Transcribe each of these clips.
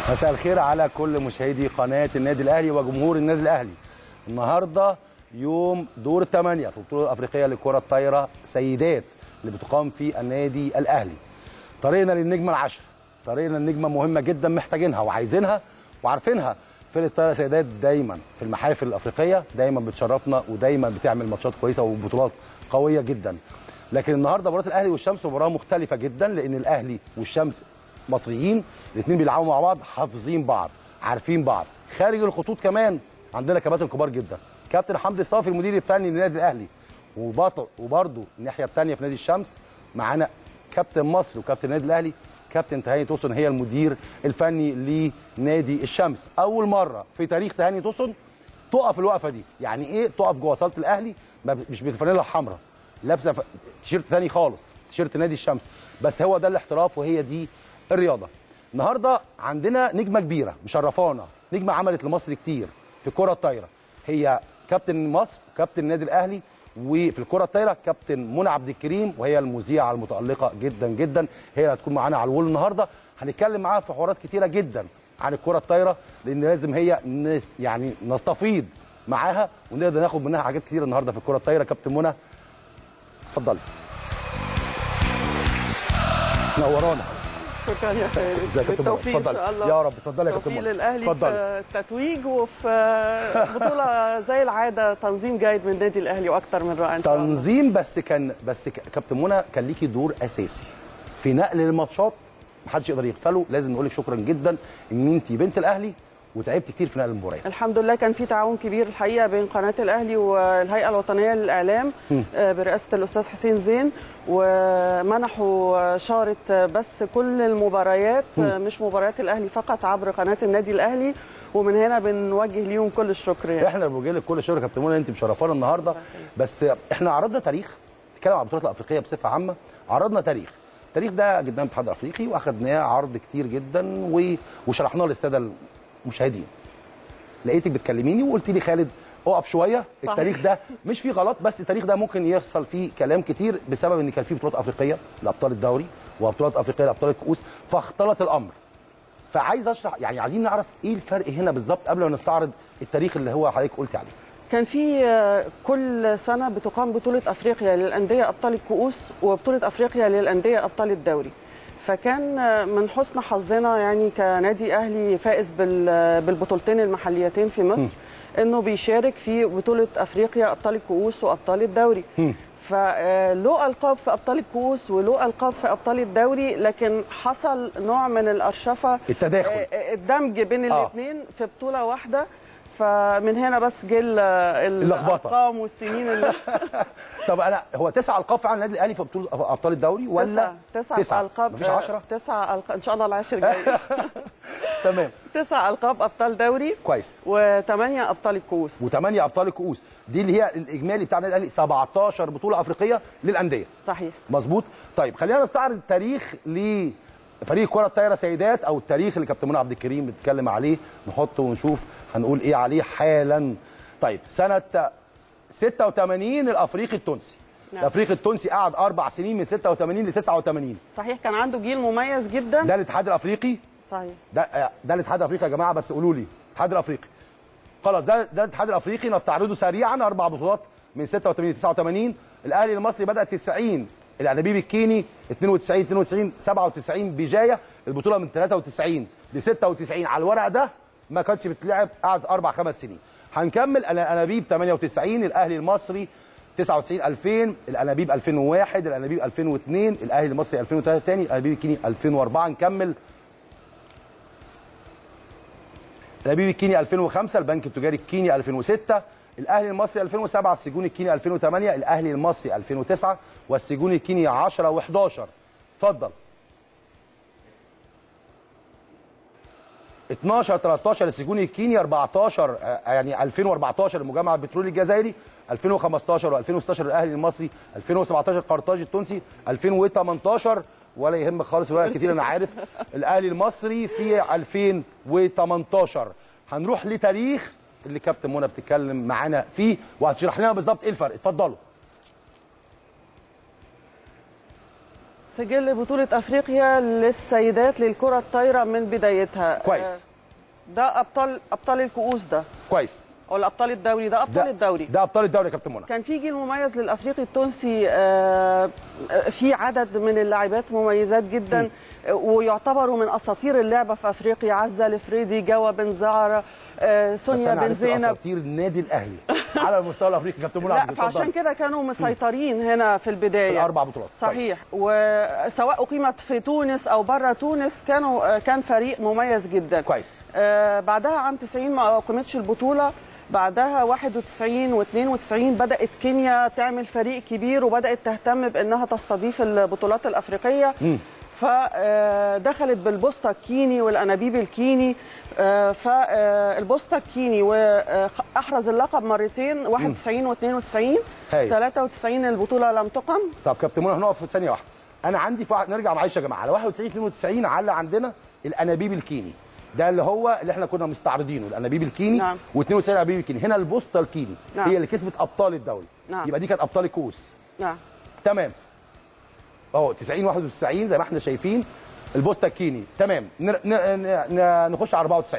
مساء الخير على كل مشاهدي قناه النادي الاهلي وجمهور النادي الاهلي النهارده يوم دور الثمانيه في البطوله الافريقيه للكره الطايره سيدات اللي بتقام في النادي الاهلي طريقنا للنجمه العشر طريقنا النجمه مهمه جدا محتاجينها وعايزينها وعارفينها فرقه الطايره سيدات دايما في المحافل الافريقيه دايما بتشرفنا ودايما بتعمل ماتشات كويسه وبطولات قويه جدا لكن النهارده مباراه الاهلي والشمس مباراه مختلفه جدا لان الاهلي والشمس مصريين الاثنين بيلعبوا مع بعض حافظين بعض عارفين بعض خارج الخطوط كمان عندنا كباتن كبار جدا كابتن حمدي الصافي المدير الفني للنادي الاهلي وبطل وبرده الناحيه الثانيه في نادي الشمس معانا كابتن مصر وكابتن النادي الاهلي كابتن تهاني توسن هي المدير الفني لنادي الشمس اول مره في تاريخ تهاني توسن تقف الوقفه دي يعني ايه تقف جوه صاله الاهلي ما- مش بالفانيلا الحمراء لابسه ف- تيشيرت ثاني خالص تيشيرت نادي الشمس بس هو ده الاحتراف وهي دي الرياضه النهارده عندنا نجمه كبيره مشرفانا نجمه عملت لمصر كتير في الكره الطايره هي كابتن مصر كابتن النادي الاهلي وفي الكره الطايره كابتن منى عبد الكريم وهي المذيعه المتالقه جدا جدا هي اللي هتكون معانا على الوول النهارده هنتكلم معاها في حوارات كتيره جدا عن الكره الطايره لان لازم هي نس يعني نستفيض معاها ونقدر ناخد منها حاجات كتير النهارده في الكره الطايره كابتن منى اتفضلي نورانا شكرا يا خالد ازيك يا كابتن بالتوفيق ان اتفضل. شاء الله يا رب اتفضلي يا كابتن توفيق منى. للاهلي اتفضلي. في التتويج وفي بطوله زي العاده تنظيم جيد من النادي الاهلي واكثر من رائع ان شاء الله تنظيم بس كان بس ك- كابتن منى كان ليكي دور اساسي في نقل الماتشات محدش يقدر يغفله لازم نقول لك شكرا جدا ان انت بنت الاهلي وتعبت كتير في نقل المباريات الحمد لله كان في تعاون كبير الحقيقه بين قناه الاهلي والهيئه الوطنيه للاعلام آه، برئاسه الاستاذ حسين زين ومنحوا شاره بس كل المباريات آه، مش مباريات الاهلي فقط عبر قناه النادي الاهلي ومن هنا بنوجه ليهم كل الشكر يعني. احنا بنوجه لك كل شكر يا كابتن منى انت مشرفانا النهارده بس احنا عرضنا تاريخ نتكلم عن البطولات الافريقيه بصفه عامه عرضنا تاريخ التاريخ ده جبناه من الاتحاد الافريقي واخدناه عرض كتير جدا و... وشرحناه للساده المشاهدين لقيتك بتكلميني وقلت لي خالد اقف شويه صحيح. التاريخ ده مش فيه غلط بس التاريخ ده ممكن يحصل فيه كلام كتير بسبب ان كان فيه بطولات افريقيه لابطال الدوري وبطولات افريقيه لابطال الكؤوس فاختلط الامر فعايز اشرح يعني عايزين نعرف ايه الفرق هنا بالظبط قبل ما نستعرض التاريخ اللي هو حضرتك قلتي عليه كان في آه، كل سنه بتقام بطوله افريقيا للانديه ابطال الكؤوس وبطوله افريقيا للانديه ابطال الدوري فكان آه، من حسن حظنا يعني كنادي اهلي فائز بال- بالبطولتين المحليتين في مصر انه بيشارك في بطوله افريقيا ابطال الكؤوس وابطال الدوري فله القاب في ابطال الكؤوس وله القاب في ابطال الدوري لكن حصل نوع من الارشفه التداخل. آه، آه، الدمج بين آه. الاثنين في بطوله واحده فمن هنا بس جه ال- اللخبطة. الارقام والسنين اللي طب انا هو تسع القاب فعلا النادي الاهلي في بطوله ابطال الدوري ولا تسعة تسعة القاب مفيش 10 تسعة القاب ان شاء الله العاشر جاي تمام تسعة القاب ابطال دوري كويس وثمانية ابطال الكؤوس وثمانيه ابطال الكؤوس دي اللي هي الاجمالي بتاع النادي الاهلي 17 بطوله افريقيه للانديه صحيح مظبوط طيب خلينا نستعرض التاريخ لفريق كره الطايره سيدات او التاريخ اللي كابتن منى عبد الكريم بيتكلم عليه نحطه ونشوف هنقول ايه عليه حالا طيب سنه 86 الافريقي التونسي نعم. الافريقي التونسي قعد اربع سنين من 86 ل 89 صحيح كان عنده جيل مميز جدا ده الاتحاد الافريقي صحيح ده ده الاتحاد الافريقي يا جماعه بس قولوا لي الاتحاد الافريقي خلاص ده ده الاتحاد الافريقي نستعرضه سريعا اربع بطولات من 86 ل 89 الاهلي المصري بدا 90 الانابيب الكيني 92 92 97 بجايه البطوله من 93 ل 96 على الورق ده ما كانتش بتلعب قعد اربع خمس سنين هنكمل الانابيب 98 الاهلي المصري 99 2000 الانابيب 2001 الانابيب 2002 الاهلي المصري 2003 تاني الانابيب الكيني 2004 نكمل الانابيب الكيني 2005 البنك التجاري الكيني 2006 الاهلي المصري 2007 السجون الكيني 2008 الاهلي المصري 2009 والسجون الكيني 10 و11 اتفضل 12 13 السجون الكيني 14 آه، يعني 2014 المجمع البترولي الجزائري 2015 و2016 الاهلي المصري 2017 قرطاج التونسي 2018 ولا يهمك خالص ولا كتير انا عارف الاهلي المصري في 2018 هنروح لتاريخ اللي كابتن منى بتتكلم معانا فيه وهتشرح لنا بالظبط ايه الفرق اتفضلوا سجل بطولة أفريقيا للسيدات للكرة الطايرة من بدايتها كويس. آه، ده أبطال أبطال الكؤوس ده كويس أو الأبطال الدوري ده أبطال ده الدوري ده ابطال الدوري يا كابتن منى كان في جيل مميز للافريقي التونسي آه، آه، في عدد من اللاعبات مميزات جدا آه، ويعتبروا من اساطير اللعبه في افريقيا عزه الفريدي جوا بن زهره آه، بس سونيا انا بن عرفت زينب اساطير النادي الاهلي على المستوى الافريقي كابتن منى لا عبد فعشان اتفضل. كده كانوا مسيطرين هنا في البدايه في الاربع بطولات صحيح وسواء اقيمت في تونس او بره تونس كانوا آه، كان فريق مميز جدا كويس آه، بعدها عام 90 ما أقيمتش البطولة بعدها 91 و92 بدأت كينيا تعمل فريق كبير وبدأت تهتم بأنها تستضيف البطولات الأفريقية مم. فدخلت بالبوسطة الكيني والأنابيب الكيني فالبوسطة الكيني وأحرز اللقب مرتين 91 و92 هايل. 93 البطولة لم تقم طب كابتن منى هنقف في ثانيه واحده انا عندي في واحد نرجع معلش يا جماعه على 91 92 على عندنا الانابيب الكيني ده اللي هو اللي احنا كنا مستعرضينه الانابيب الكيني نعم. و92 الانابيب الكيني هنا البوسطه الكيني نعم. هي اللي كسبت ابطال الدوري نعم. يبقى دي كانت ابطال الكؤوس نعم تمام اهو 90 91 زي ما احنا شايفين البوسطه الكيني تمام نر... ن... ن... نخش على 94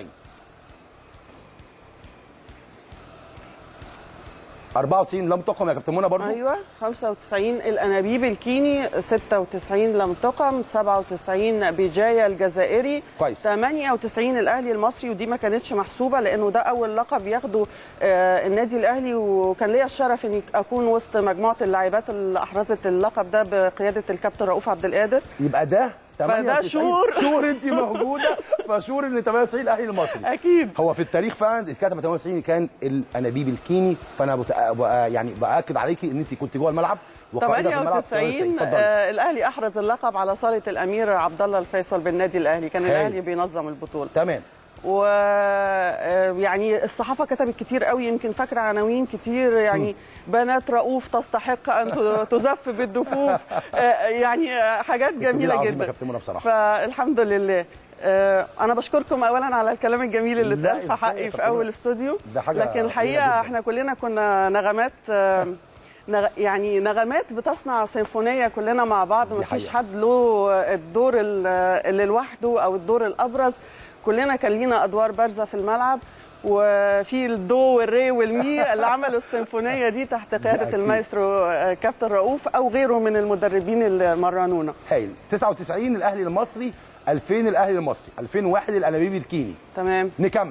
94 لم تقم يا كابتن منى برضو ايوه 95 الانابيب الكيني 96 لم تقم 97 بجايه الجزائري كويس. 98 الاهلي المصري ودي ما كانتش محسوبه لانه ده اول لقب ياخده آه، النادي الاهلي وكان ليا الشرف اني اكون وسط مجموعه اللاعبات اللي احرزت اللقب ده بقياده الكابتن رؤوف عبد القادر يبقى ده 98 شهور. شهور انت موجوده فشهور ان 98 الاهلي المصري اكيد هو في التاريخ فعلا اتكتب 98 كان الانابيب الكيني فانا بت... بقى- يعني باكد عليكي ان انت كنت جوه الملعب وقائده في الملعب 98 اتفضلي. آه الاهلي احرز اللقب على صاله الامير عبد الله الفيصل بالنادي الاهلي كان هايل. الاهلي بينظم البطوله تمام و آه، يعني الصحافه كتبت كتير قوي يمكن فاكره عناوين كتير يعني بنات رؤوف تستحق ان ت- تزف بالدفوف آه، يعني آه، حاجات جميله عظيمة يا جدا كابتن منى بصراحه فالحمد لله آه، انا بشكركم اولا على الكلام الجميل اللي لا، اتقال في إزاي يا حقي في كابتن اول منى؟ استوديو ده حاجة لكن جميلة الحقيقه جداً. احنا كلنا كنا نغمات آه، نغ... يعني نغمات بتصنع سيمفونيه كلنا مع بعض دي مفيش حقيقة. حد له الدور ال- اللي لوحده او الدور الابرز كلنا كان لينا ادوار بارزه في الملعب وفي الدو والري والمي اللي عملوا السيمفونيه دي تحت قياده أكيد. المايسترو آه، كابتن رؤوف او غيره من المدربين اللي مرنونا هايل 99 الاهلي المصري 2000 الاهلي المصري 2001 الانابيب الكيني تمام نكمل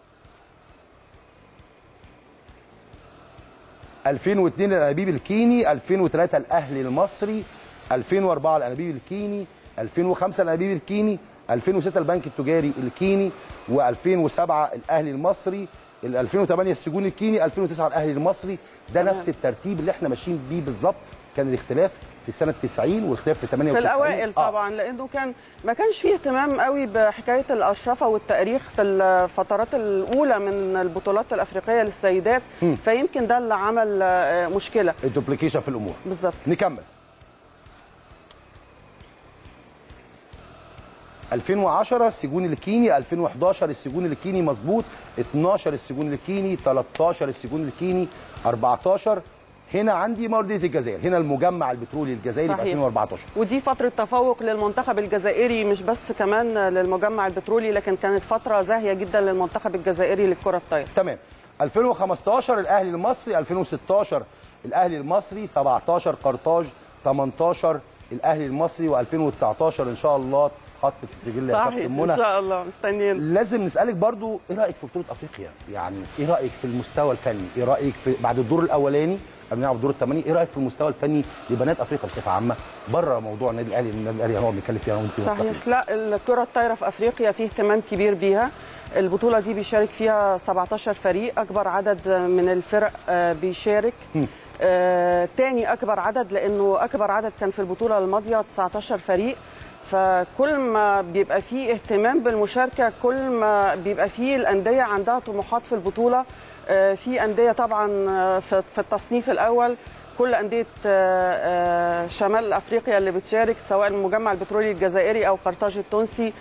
2002 الانابيب الكيني 2003 الاهلي المصري 2004 الانابيب الكيني 2005 الانابيب الكيني 2006 البنك التجاري الكيني و2007 الاهلي المصري ال 2008 السجون الكيني 2009 الاهلي المصري ده تمام. نفس الترتيب اللي احنا ماشيين بيه بالظبط كان الاختلاف في سنه 90 والاختلاف في 98 في الاوائل آه. طبعا لانه كان ما كانش فيه اهتمام قوي بحكايه الاشرفه والتاريخ في الفترات الاولى من البطولات الافريقيه للسيدات فيمكن ده اللي عمل آه، مشكله الدوبليكيشن في الامور بالظبط نكمل 2010 السجون الكيني 2011 السجون الكيني مظبوط 12 السجون الكيني 13 السجون الكيني 14 هنا عندي مورديه الجزائر هنا المجمع البترولي الجزائري في صحيح. 2014 ودي فترة تفوق للمنتخب الجزائري مش بس كمان للمجمع البترولي لكن كانت فترة زاهية جدا للمنتخب الجزائري للكرة الطايرة تمام 2015 الاهلي المصري 2016 الاهلي المصري 17 قرطاج 18 الاهلي المصري و2019 ان شاء الله تتحط في السجل يا صحيح كابتن ان منى شاء الله مستنيين لازم نسالك برضو ايه رايك في بطوله افريقيا يعني ايه رايك في المستوى الفني ايه رايك في بعد الدور الاولاني قبل نلعب الدور الثمانيه ايه رايك في المستوى الفني لبنات افريقيا بصفه عامه بره موضوع النادي الاهلي النادي الاهلي هنقعد نتكلم فيها انا وانت صحيح لا الكرة الطايرة في افريقيا فيه اهتمام كبير بيها البطولة دي بيشارك فيها 17 فريق اكبر عدد من الفرق آه، بيشارك آه، تاني اكبر عدد لانه اكبر عدد كان في البطولة الماضية 19 فريق فكل ما بيبقى فيه اهتمام بالمشاركة كل ما بيبقى فيه الأندية عندها طموحات في البطولة آه، في أندية طبعا آه، في في التصنيف الأول كل انديه آه، آه، شمال افريقيا اللي بتشارك سواء المجمع البترولي الجزائري او قرطاج التونسي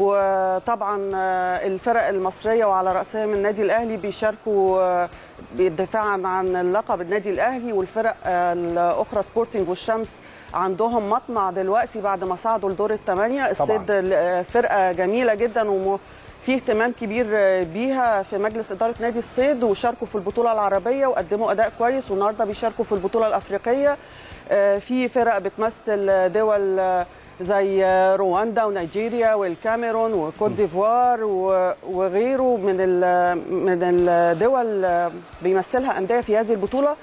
وطبعا آه، الفرق المصريه وعلى راسهم النادي الاهلي بيشاركوا آه، دفاعا عن اللقب النادي الاهلي والفرق آه، الاخرى سبورتنج والشمس عندهم مطمع دلوقتي بعد ما صعدوا لدور الثمانيه السيد آه، فرقه جميله جدا وم في اهتمام كبير بيها في مجلس اداره نادي الصيد وشاركوا في البطوله العربيه وقدموا اداء كويس والنهارده بيشاركوا في البطوله الافريقيه آه، في فرق بتمثل دول آه، زي آه، رواندا ونيجيريا والكاميرون وكوت ديفوار و- وغيره من ال- من الدول آه، بيمثلها انديه في هذه البطوله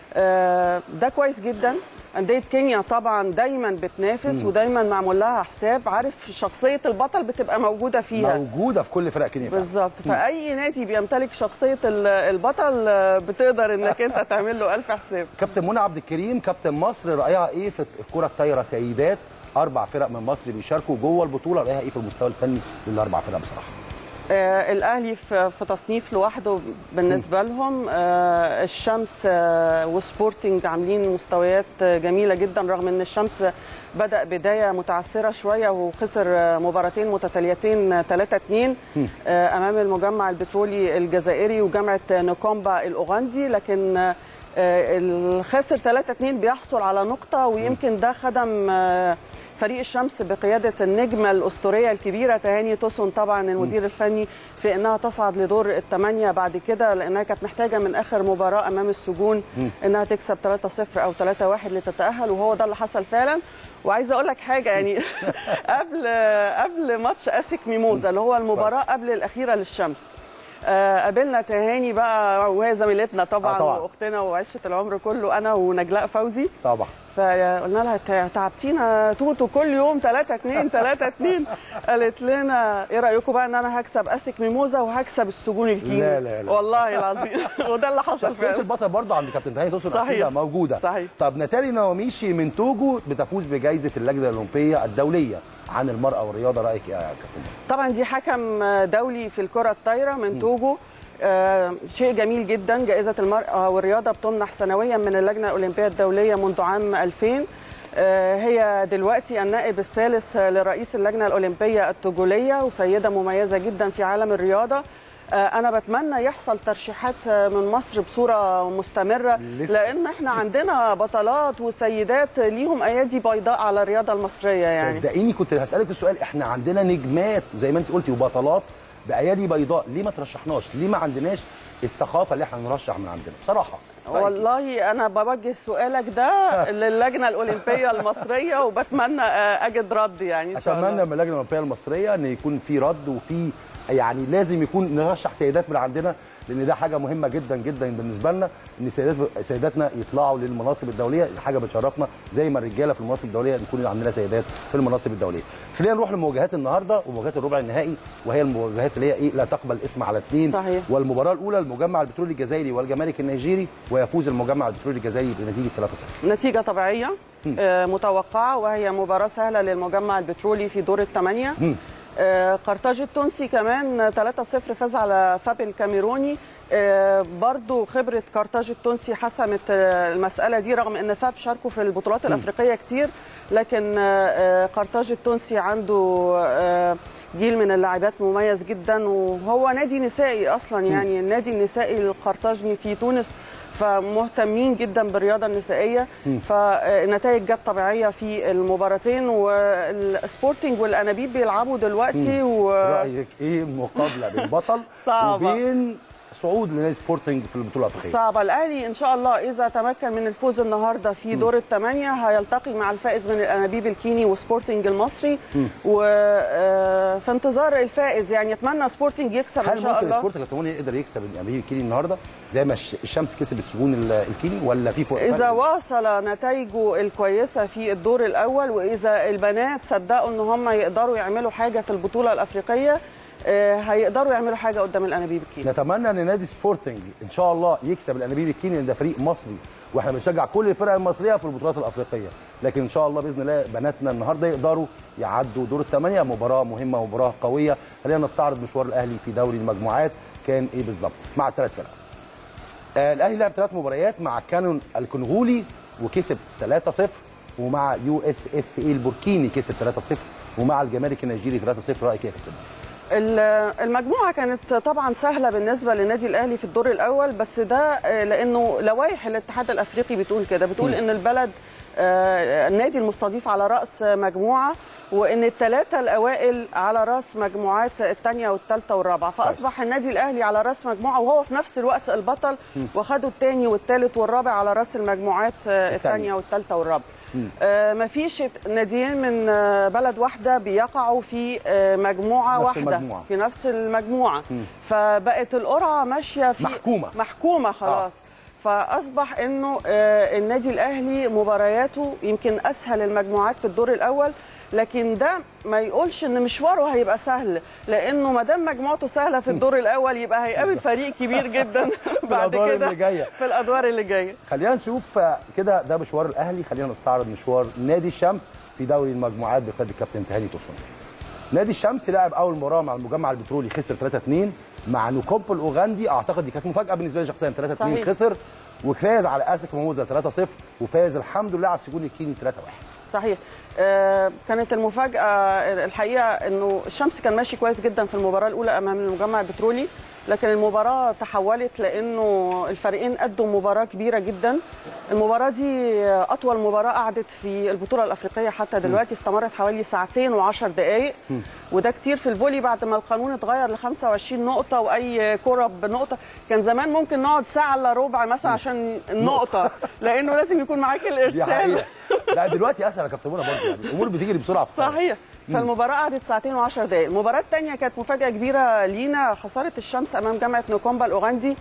آه، ده كويس جدا انديه كينيا طبعا دايما بتنافس ودايما معمول لها حساب عارف شخصيه البطل بتبقى موجوده فيها موجوده في كل فرق كينيا فعلا. بالظبط فاي نادي بيمتلك شخصيه ال- البطل آه، بتقدر انك انت تعمل له الف حساب كابتن منى عبد الكريم كابتن مصر رايها ايه في الكره الطايره سيدات اربع فرق من مصر بيشاركوا جوه البطوله رايها ايه في المستوى الفني للاربع فرق بصراحه آه الاهلي في, في تصنيف لوحده بالنسبه لهم آه الشمس آه وسبورتنج عاملين مستويات آه، جميله جدا رغم ان الشمس بدا بدايه متعثره شويه وخسر آه، مباراتين متتاليتين 3 2 آه امام المجمع البترولي الجزائري وجامعه نوكومبا الاوغندي لكن آه آه، الخاسر 3 2 بيحصل على نقطه ويمكن ده خدم آه، فريق الشمس بقياده النجمه الاسطوريه الكبيره تهاني توسون طبعا المدير الفني في انها تصعد لدور الثمانيه بعد كده لانها كانت محتاجه من اخر مباراه امام السجون انها تكسب 3-0 او 3-1 لتتاهل وهو ده اللي حصل فعلا وعايزه اقول لك حاجه يعني قبل قبل ماتش اسك ميموزا اللي هو المباراه قبل الاخيره للشمس آه، قابلنا تهاني بقى وهي زميلتنا طبعا, آه، طبعاً. واختنا وعشره العمر كله انا ونجلاء فوزي طبعا فقلنا لها "تع- تعبتينا توتو كل يوم 3 2 3 2 قالت لنا ايه رايكم بقى ان انا هكسب اسك ميموزا وهكسب السجون الكيني لا، لا، لا. والله العظيم وده اللي حصل شخصيه فعلا البطل برضه عند كابتن تهاني توسن صحيح. أكيد موجوده صحيح. طب ناتالي نواميشي من توجو بتفوز بجائزه اللجنه الاولمبيه الدوليه عن المراه والرياضه رايك إيه يا كابتن طبعا دي حكم دولي في الكره الطايره من توجو آه شيء جميل جدا جائزه المراه والرياضه بتمنح سنويا من اللجنه الاولمبيه الدوليه منذ عام 2000 آه هي دلوقتي النائب الثالث لرئيس اللجنه الاولمبيه التوجوليه وسيده مميزه جدا في عالم الرياضه آه انا بتمنى يحصل ترشيحات آه، من مصر بصوره مستمره لسه. لان احنا عندنا بطلات وسيدات ليهم ايادي بيضاء على الرياضه المصريه يعني صدقيني كنت هسالك السؤال احنا عندنا نجمات زي ما انت قلتي وبطلات بايادي بيضاء ليه ما ترشحناش ليه ما عندناش الثقافه اللي احنا نرشح من عندنا بصراحه رأيك إيه؟ والله انا بوجه سؤالك ده للجنه الاولمبيه المصريه وبتمنى آه، اجد رد يعني ان شاء الله اتمنى من اللجنه الاولمبيه المصريه ان يكون في رد وفي يعني لازم يكون نرشح سيدات من عندنا لان ده حاجه مهمه جدا جدا بالنسبه لنا ان سيدات سيداتنا يطلعوا للمناصب الدوليه دي حاجه بتشرفنا زي ما الرجاله في المناصب الدوليه يكون عندنا سيدات في المناصب الدوليه. خلينا نروح لمواجهات النهارده ومواجهات الربع النهائي وهي المواجهات اللي هي ايه لا تقبل اسم على اثنين صحيح. والمباراه الاولى المجمع البترولي الجزائري والجمارك النيجيري ويفوز المجمع البترولي الجزائري بنتيجه 3-0. نتيجه طبيعيه آه، متوقعه وهي مباراه سهله للمجمع البترولي في دور الثمانيه آه، قرطاج التونسي كمان 3-0 فاز على فاب الكاميروني آه، برضو خبرة قرطاج التونسي حسمت آه، المسألة دي رغم أن فاب شاركوا في البطولات الأفريقية كتير لكن آه، آه، قرطاج التونسي عنده آه، جيل من اللاعبات مميز جدا وهو نادي نسائي أصلا يعني النادي النسائي القرطاجي في تونس فمهتمين جدا بالرياضه النسائيه فالنتائج جت طبيعيه في المباراتين والسبورتنج والانابيب بيلعبوا دلوقتي و... رايك ايه مقابله بين بطل صعبة. وبين صعود لنادي سبورتنج في البطوله الافريقيه؟ صعبة الأهلي إن شاء الله إذا تمكن من الفوز النهاردة في دور الثمانية هيلتقي مع الفائز من الأنابيب الكيني وسبورتنج المصري وفي انتظار الفائز يعني أتمنى سبورتنج يكسب إن هل شاء ممكن الله سبورتنج كاتالونيا يقدر يكسب الامير الكيني النهارده زي ما الش- الشمس كسب السجون ال- الكيني ولا في فرق إذا واصل نتائجه الكويسة في الدور الأول وإذا البنات صدقوا إن هم يقدروا يعملوا حاجة في البطولة الأفريقية آه، هيقدروا يعملوا حاجة قدام الأنابيب الكيني نتمنى ان نادي سبورتنج ان شاء الله يكسب الانابيب الكيني لان ده فريق مصري واحنا بنشجع كل الفرق المصريه في البطولات الافريقيه لكن ان شاء الله باذن الله بناتنا النهارده يقدروا يعدوا دور الثمانيه مباراه مهمه ومباراه قويه خلينا نستعرض مشوار الاهلي في دوري المجموعات كان ايه بالظبط مع الثلاث فرق آه الاهلي لعب ثلاث مباريات مع كانون الكونغولي وكسب 3-0 ومع يو اس اف اي البوركيني كسب 3-0 ومع الجمارك النيجيري 3-0 رايك ايه يا كابتن ال- المجموعه كانت طبعا سهله بالنسبه للنادي الاهلي في الدور الاول بس ده آه، لانه لوائح الاتحاد الافريقي بتقول كده بتقول ان البلد آه، النادي المستضيف على راس مجموعه وان الثلاثه الاوائل على راس مجموعات الثانيه والثالثه والرابعه فاصبح النادي الاهلي على راس مجموعه وهو في نفس الوقت البطل وخدوا الثاني والثالث والرابع على راس المجموعات آه، الثانيه والثالثه والرابعه آه، مفيش ناديين من آه، بلد واحده بيقعوا في آه، مجموعه نفس واحده المجموعة. في نفس المجموعه فبقت القرعه ماشيه في محكومة. محكومه خلاص فاصبح انه آه، النادي الاهلي مبارياته يمكن اسهل المجموعات في الدور الاول لكن ده ما يقولش ان مشواره هيبقى سهل لانه ما دام مجموعته سهله في الدور الاول يبقى هيقابل فريق كبير جدا بعد الأدوار كده اللي جاية. في الادوار اللي جايه خلينا نشوف آه، كده ده مشوار الاهلي خلينا نستعرض مشوار نادي الشمس في دوري المجموعات بقياده الكابتن تهاني توسون نادي الشمس لعب اول مباراه مع المجمع البترولي خسر 3-2 مع نوكومبو الاوغندي اعتقد دي كانت مفاجاه بالنسبه لي شخصيا 3-2 صحيح. خسر وفاز على اسك موزه 3-0 وفاز الحمد لله على السجون الكيني 3-1 صحيح آه، كانت المفاجأة الحقيقة انه الشمس كان ماشي كويس جدا في المباراة الأولى أمام المجمع البترولي لكن المباراة تحولت لأنه الفريقين أدوا مباراة كبيرة جدا المباراة دي أطول مباراة قعدت في البطولة الأفريقية حتى دلوقتي استمرت حوالي ساعتين وعشر دقايق وده كتير في الفولي بعد ما القانون اتغير ل 25 نقطة وأي كرة بنقطة كان زمان ممكن نقعد ساعة إلا ربع مثلا عشان النقطة لأنه لازم يكون معاك دي الإرسال حقيقه لا دلوقتي اسهل يا كابتن منى برضه يعني الامور بتجري بسرعه في الكورة. صحيح فالمباراة قعدت ساعتين و10 دقائق، المباراة الثانية كانت مفاجأة كبيرة لينا خسارة الشمس أمام جامعة نوكومبا الأوغندي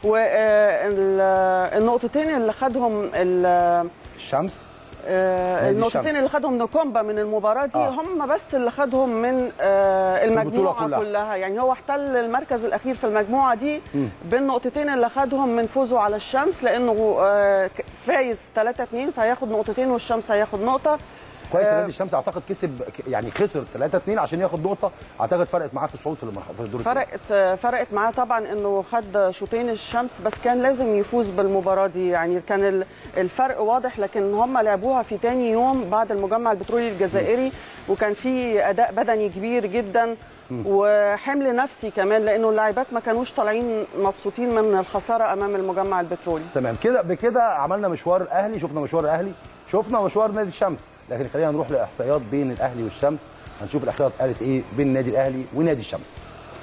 والنقطتين اللي خدهم ال- الشمس آه، نادي النقطتين الشمس. اللي خدهم نوكومبا من المباراة دي آه. هم بس اللي خدهم من آه، المجموعة كلها. كلها. كلها يعني هو احتل المركز الأخير في المجموعة دي بالنقطتين اللي خدهم من فوزه على الشمس لأنه آه، ك- فايز 3-2 فهياخد نقطتين والشمس هياخد نقطة كويس آه، نادي الشمس اعتقد كسب يعني خسر 3-2 عشان ياخد نقطه اعتقد فرقت معاه في الصعود في المرحله في الدور الثاني. فرقت فرقت معاه طبعا انه خد شوطين الشمس بس كان لازم يفوز بالمباراه دي يعني كان ال- الفرق واضح لكن هم لعبوها في تاني يوم بعد المجمع البترولي الجزائري وكان في اداء بدني كبير جدا وحمل نفسي كمان لانه اللاعبات ما كانوش طالعين مبسوطين من الخساره امام المجمع البترولي تمام كده بكده عملنا مشوار الاهلي شفنا مشوار الاهلي شفنا مشوار نادي الشمس لكن خلينا نروح لاحصائيات بين الاهلي والشمس هنشوف الاحصائيات قالت ايه بين النادي الاهلي ونادي الشمس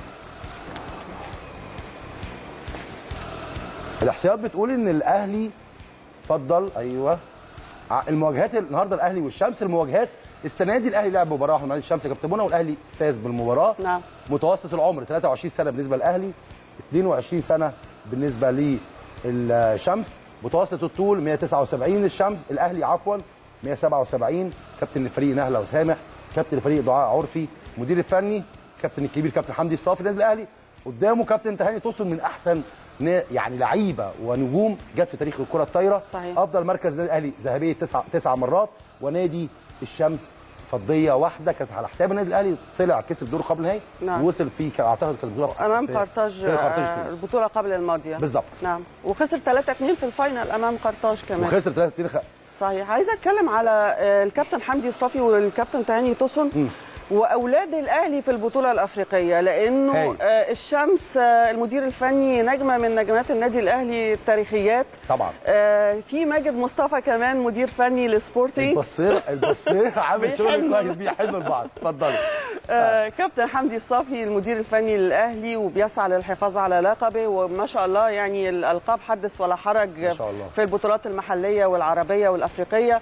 الاحصائيات بتقول ان الاهلي فضل ايوه ع- المواجهات النهارده الاهلي والشمس المواجهات السنه دي الاهلي لعب مباراه واحده مع نادي الشمس يا كابتن منى والاهلي فاز بالمباراه نعم. متوسط العمر 23 سنه بالنسبه للاهلي 22 سنه بالنسبه للشمس متوسط الطول 179 للشمس الاهلي عفوا 177 كابتن الفريق نهله وسامح كابتن الفريق دعاء عرفي مدير الفني كابتن الكبير كابتن حمدي الصافي النادي الاهلي قدامه كابتن تهاني توصل من احسن نا- يعني لعيبه ونجوم جت في تاريخ الكره الطايره صحيح. افضل مركز النادي الاهلي ذهبيه تسع تسع مرات ونادي الشمس فضيه واحده كانت على حساب النادي الاهلي طلع كسب دور قبل النهائي نعم. ووصل في كان اعتقد كان البطوله امام في- قرطاج في قرطاج آه، تونس البطوله قبل الماضيه بالظبط. نعم وخسر 3-2 في الفاينل امام قرطاج كمان وخسر 3 2 صحيح عايزه اتكلم على آه، الكابتن حمدي الصافي والكابتن تهاني توسن واولاد الاهلي في البطوله الافريقيه لانه هاي. آه، الشمس آه، المدير الفني نجمه من نجمات النادي الاهلي التاريخيات طبعا آه، في ماجد مصطفى كمان مدير فني لسبورتنج البصير البصير عامل شغل بيحنوا. كويس بيحنوا لبعض اتفضلي آه، كابتن حمدي الصافي المدير الفني للاهلي وبيسعى للحفاظ على لقبه وما شاء الله يعني الالقاب حدث ولا حرج ما شاء الله. في البطولات المحليه والعربيه والافريقيه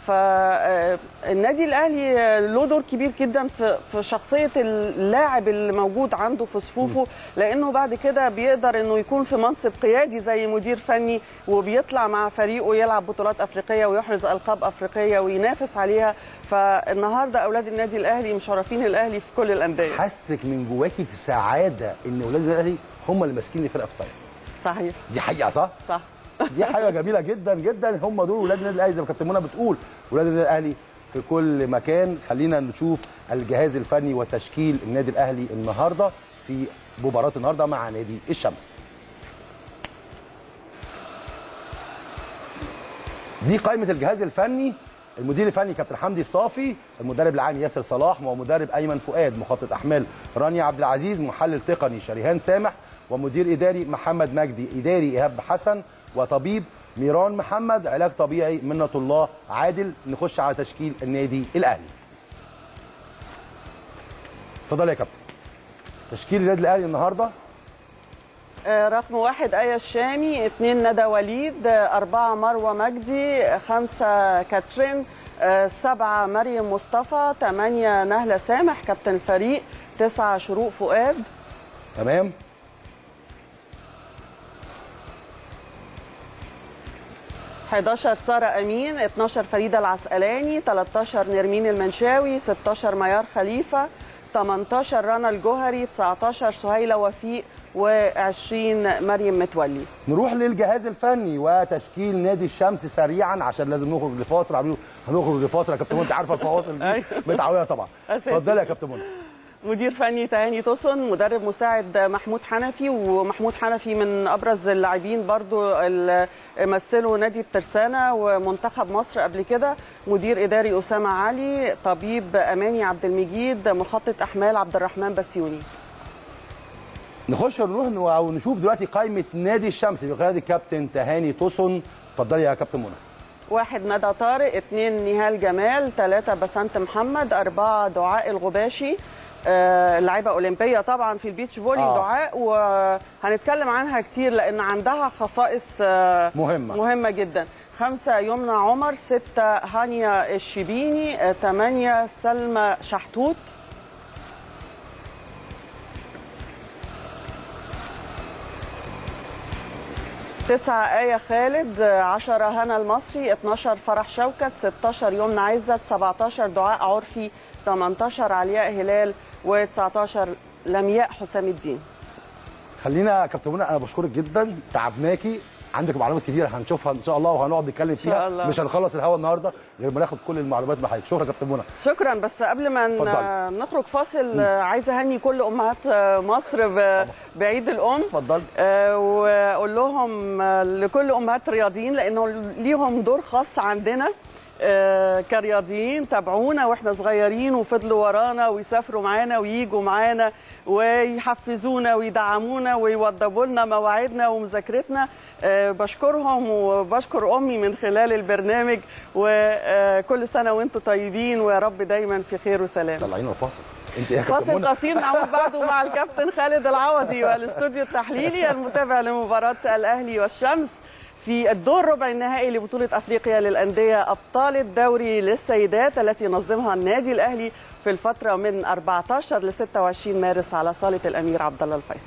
فالنادي الاهلي آه، له دور كبير جدا في في شخصيه اللاعب اللي موجود عنده في صفوفه لانه بعد كده بيقدر انه يكون في منصب قيادي زي مدير فني وبيطلع مع فريقه يلعب بطولات افريقيه ويحرز القاب افريقيه وينافس عليها فالنهارده اولاد النادي الاهلي مشرفين الاهلي في كل الانديه حاسك من جواكي بسعاده ان اولاد الاهلي هم اللي ماسكين الفرقه في الطايره صحيح دي حقيقه صح؟ صح دي حاجه جميله جدا جدا هم دول ولاد النادي الاهلي زي ما كابتن منى بتقول ولاد النادي الاهلي في كل مكان خلينا نشوف الجهاز الفني وتشكيل النادي الاهلي النهارده في مباراه النهارده مع نادي الشمس دي قائمه الجهاز الفني المدير الفني كابتن حمدي الصافي المدرب العام ياسر صلاح ومدرب ايمن فؤاد مخطط احمال رانيا عبد العزيز محلل تقني شريهان سامح ومدير اداري محمد مجدي اداري ايهاب حسن وطبيب ميران محمد علاج طبيعي منة الله عادل نخش على تشكيل النادي الاهلي اتفضل يا كابتن تشكيل النادي الاهلي النهارده آه، رقم واحد آية الشامي اثنين ندى وليد آه، أربعة مروة مجدي آه، خمسة كاترين آه، سبعة مريم مصطفى ثمانية نهلة سامح كابتن الفريق تسعة شروق فؤاد تمام 11 سارة أمين 12 فريدة العسقلاني 13 نرمين المنشاوي 16 ميار خليفة 18 رنا الجوهري 19 سهيلة وفيق و20 مريم متولي نروح للجهاز الفني وتشكيل نادي الشمس سريعا عشان لازم نخرج لفاصل عاملين هنخرج لفاصل يا كابتن منى انت عارفه الفواصل دي أيوة. متعوده طبعا أساسي. اتفضلي يا كابتن منى مدير فني تهاني توسن مدرب مساعد محمود حنفي ومحمود حنفي من ابرز اللاعبين برضو اللي مثلوا نادي الترسانه ومنتخب مصر قبل كده مدير اداري اسامه علي طبيب اماني عبد المجيد مخطط احمال عبد الرحمن بسيوني نخش نروح ن- او نشوف دلوقتي قائمه نادي الشمس بقياده الكابتن تهاني توسن اتفضلي يا كابتن منى واحد ندى طارق اثنين نهال جمال ثلاثة بسنت محمد أربعة دعاء الغباشي آه، لاعبة أولمبية طبعا في البيتش فولي آه. آه. دعاء وهنتكلم عنها كتير لأن عندها خصائص آه، مهمة. مهمة جدا خمسة يمنى عمر ستة هانيا الشبيني آه، ثمانية سلمى شحتوت تسعة آية خالد آه، عشرة هنا المصري 12 فرح شوكت 16 يمنى عزت 17 دعاء عرفي 18 علياء هلال و19 لمياء حسام الدين خلينا يا كابتن منى انا بشكرك جدا تعبناكي عندك معلومات كتير هنشوفها ان شاء الله وهنقعد نتكلم فيها الله. مش هنخلص الهوا النهارده غير ما ناخد كل المعلومات مع حضرتك شكرا يا كابتن منى شكرا بس قبل ما ن- اتفضلي. نخرج فاصل آه، عايزه اهني كل امهات آه، مصر ب- بعيد الام اتفضلي آه، واقول لهم آه، لكل امهات الرياضيين لانه ليهم دور خاص عندنا آه، كرياضيين تابعونا واحنا صغيرين وفضلوا ورانا ويسافروا معانا وييجوا معانا ويحفزونا ويدعمونا ويوضبوا لنا مواعيدنا ومذاكرتنا آه، بشكرهم وبشكر امي من خلال البرنامج وكل سنه وانتم طيبين ويا رب دايما في خير وسلام طلعينا الفاصل انت إيه يا كابتن فاصل منى قصير نعود بعده مع الكابتن خالد العوضي والاستوديو التحليلي المتابع لمباراة الأهلي والشمس في الدور ربع النهائي لبطولة أفريقيا للأندية أبطال الدوري للسيدات التي نظمها النادي الأهلي في الفترة من 14 ل 26 مارس على صالة الأمير عبد الله الفيصل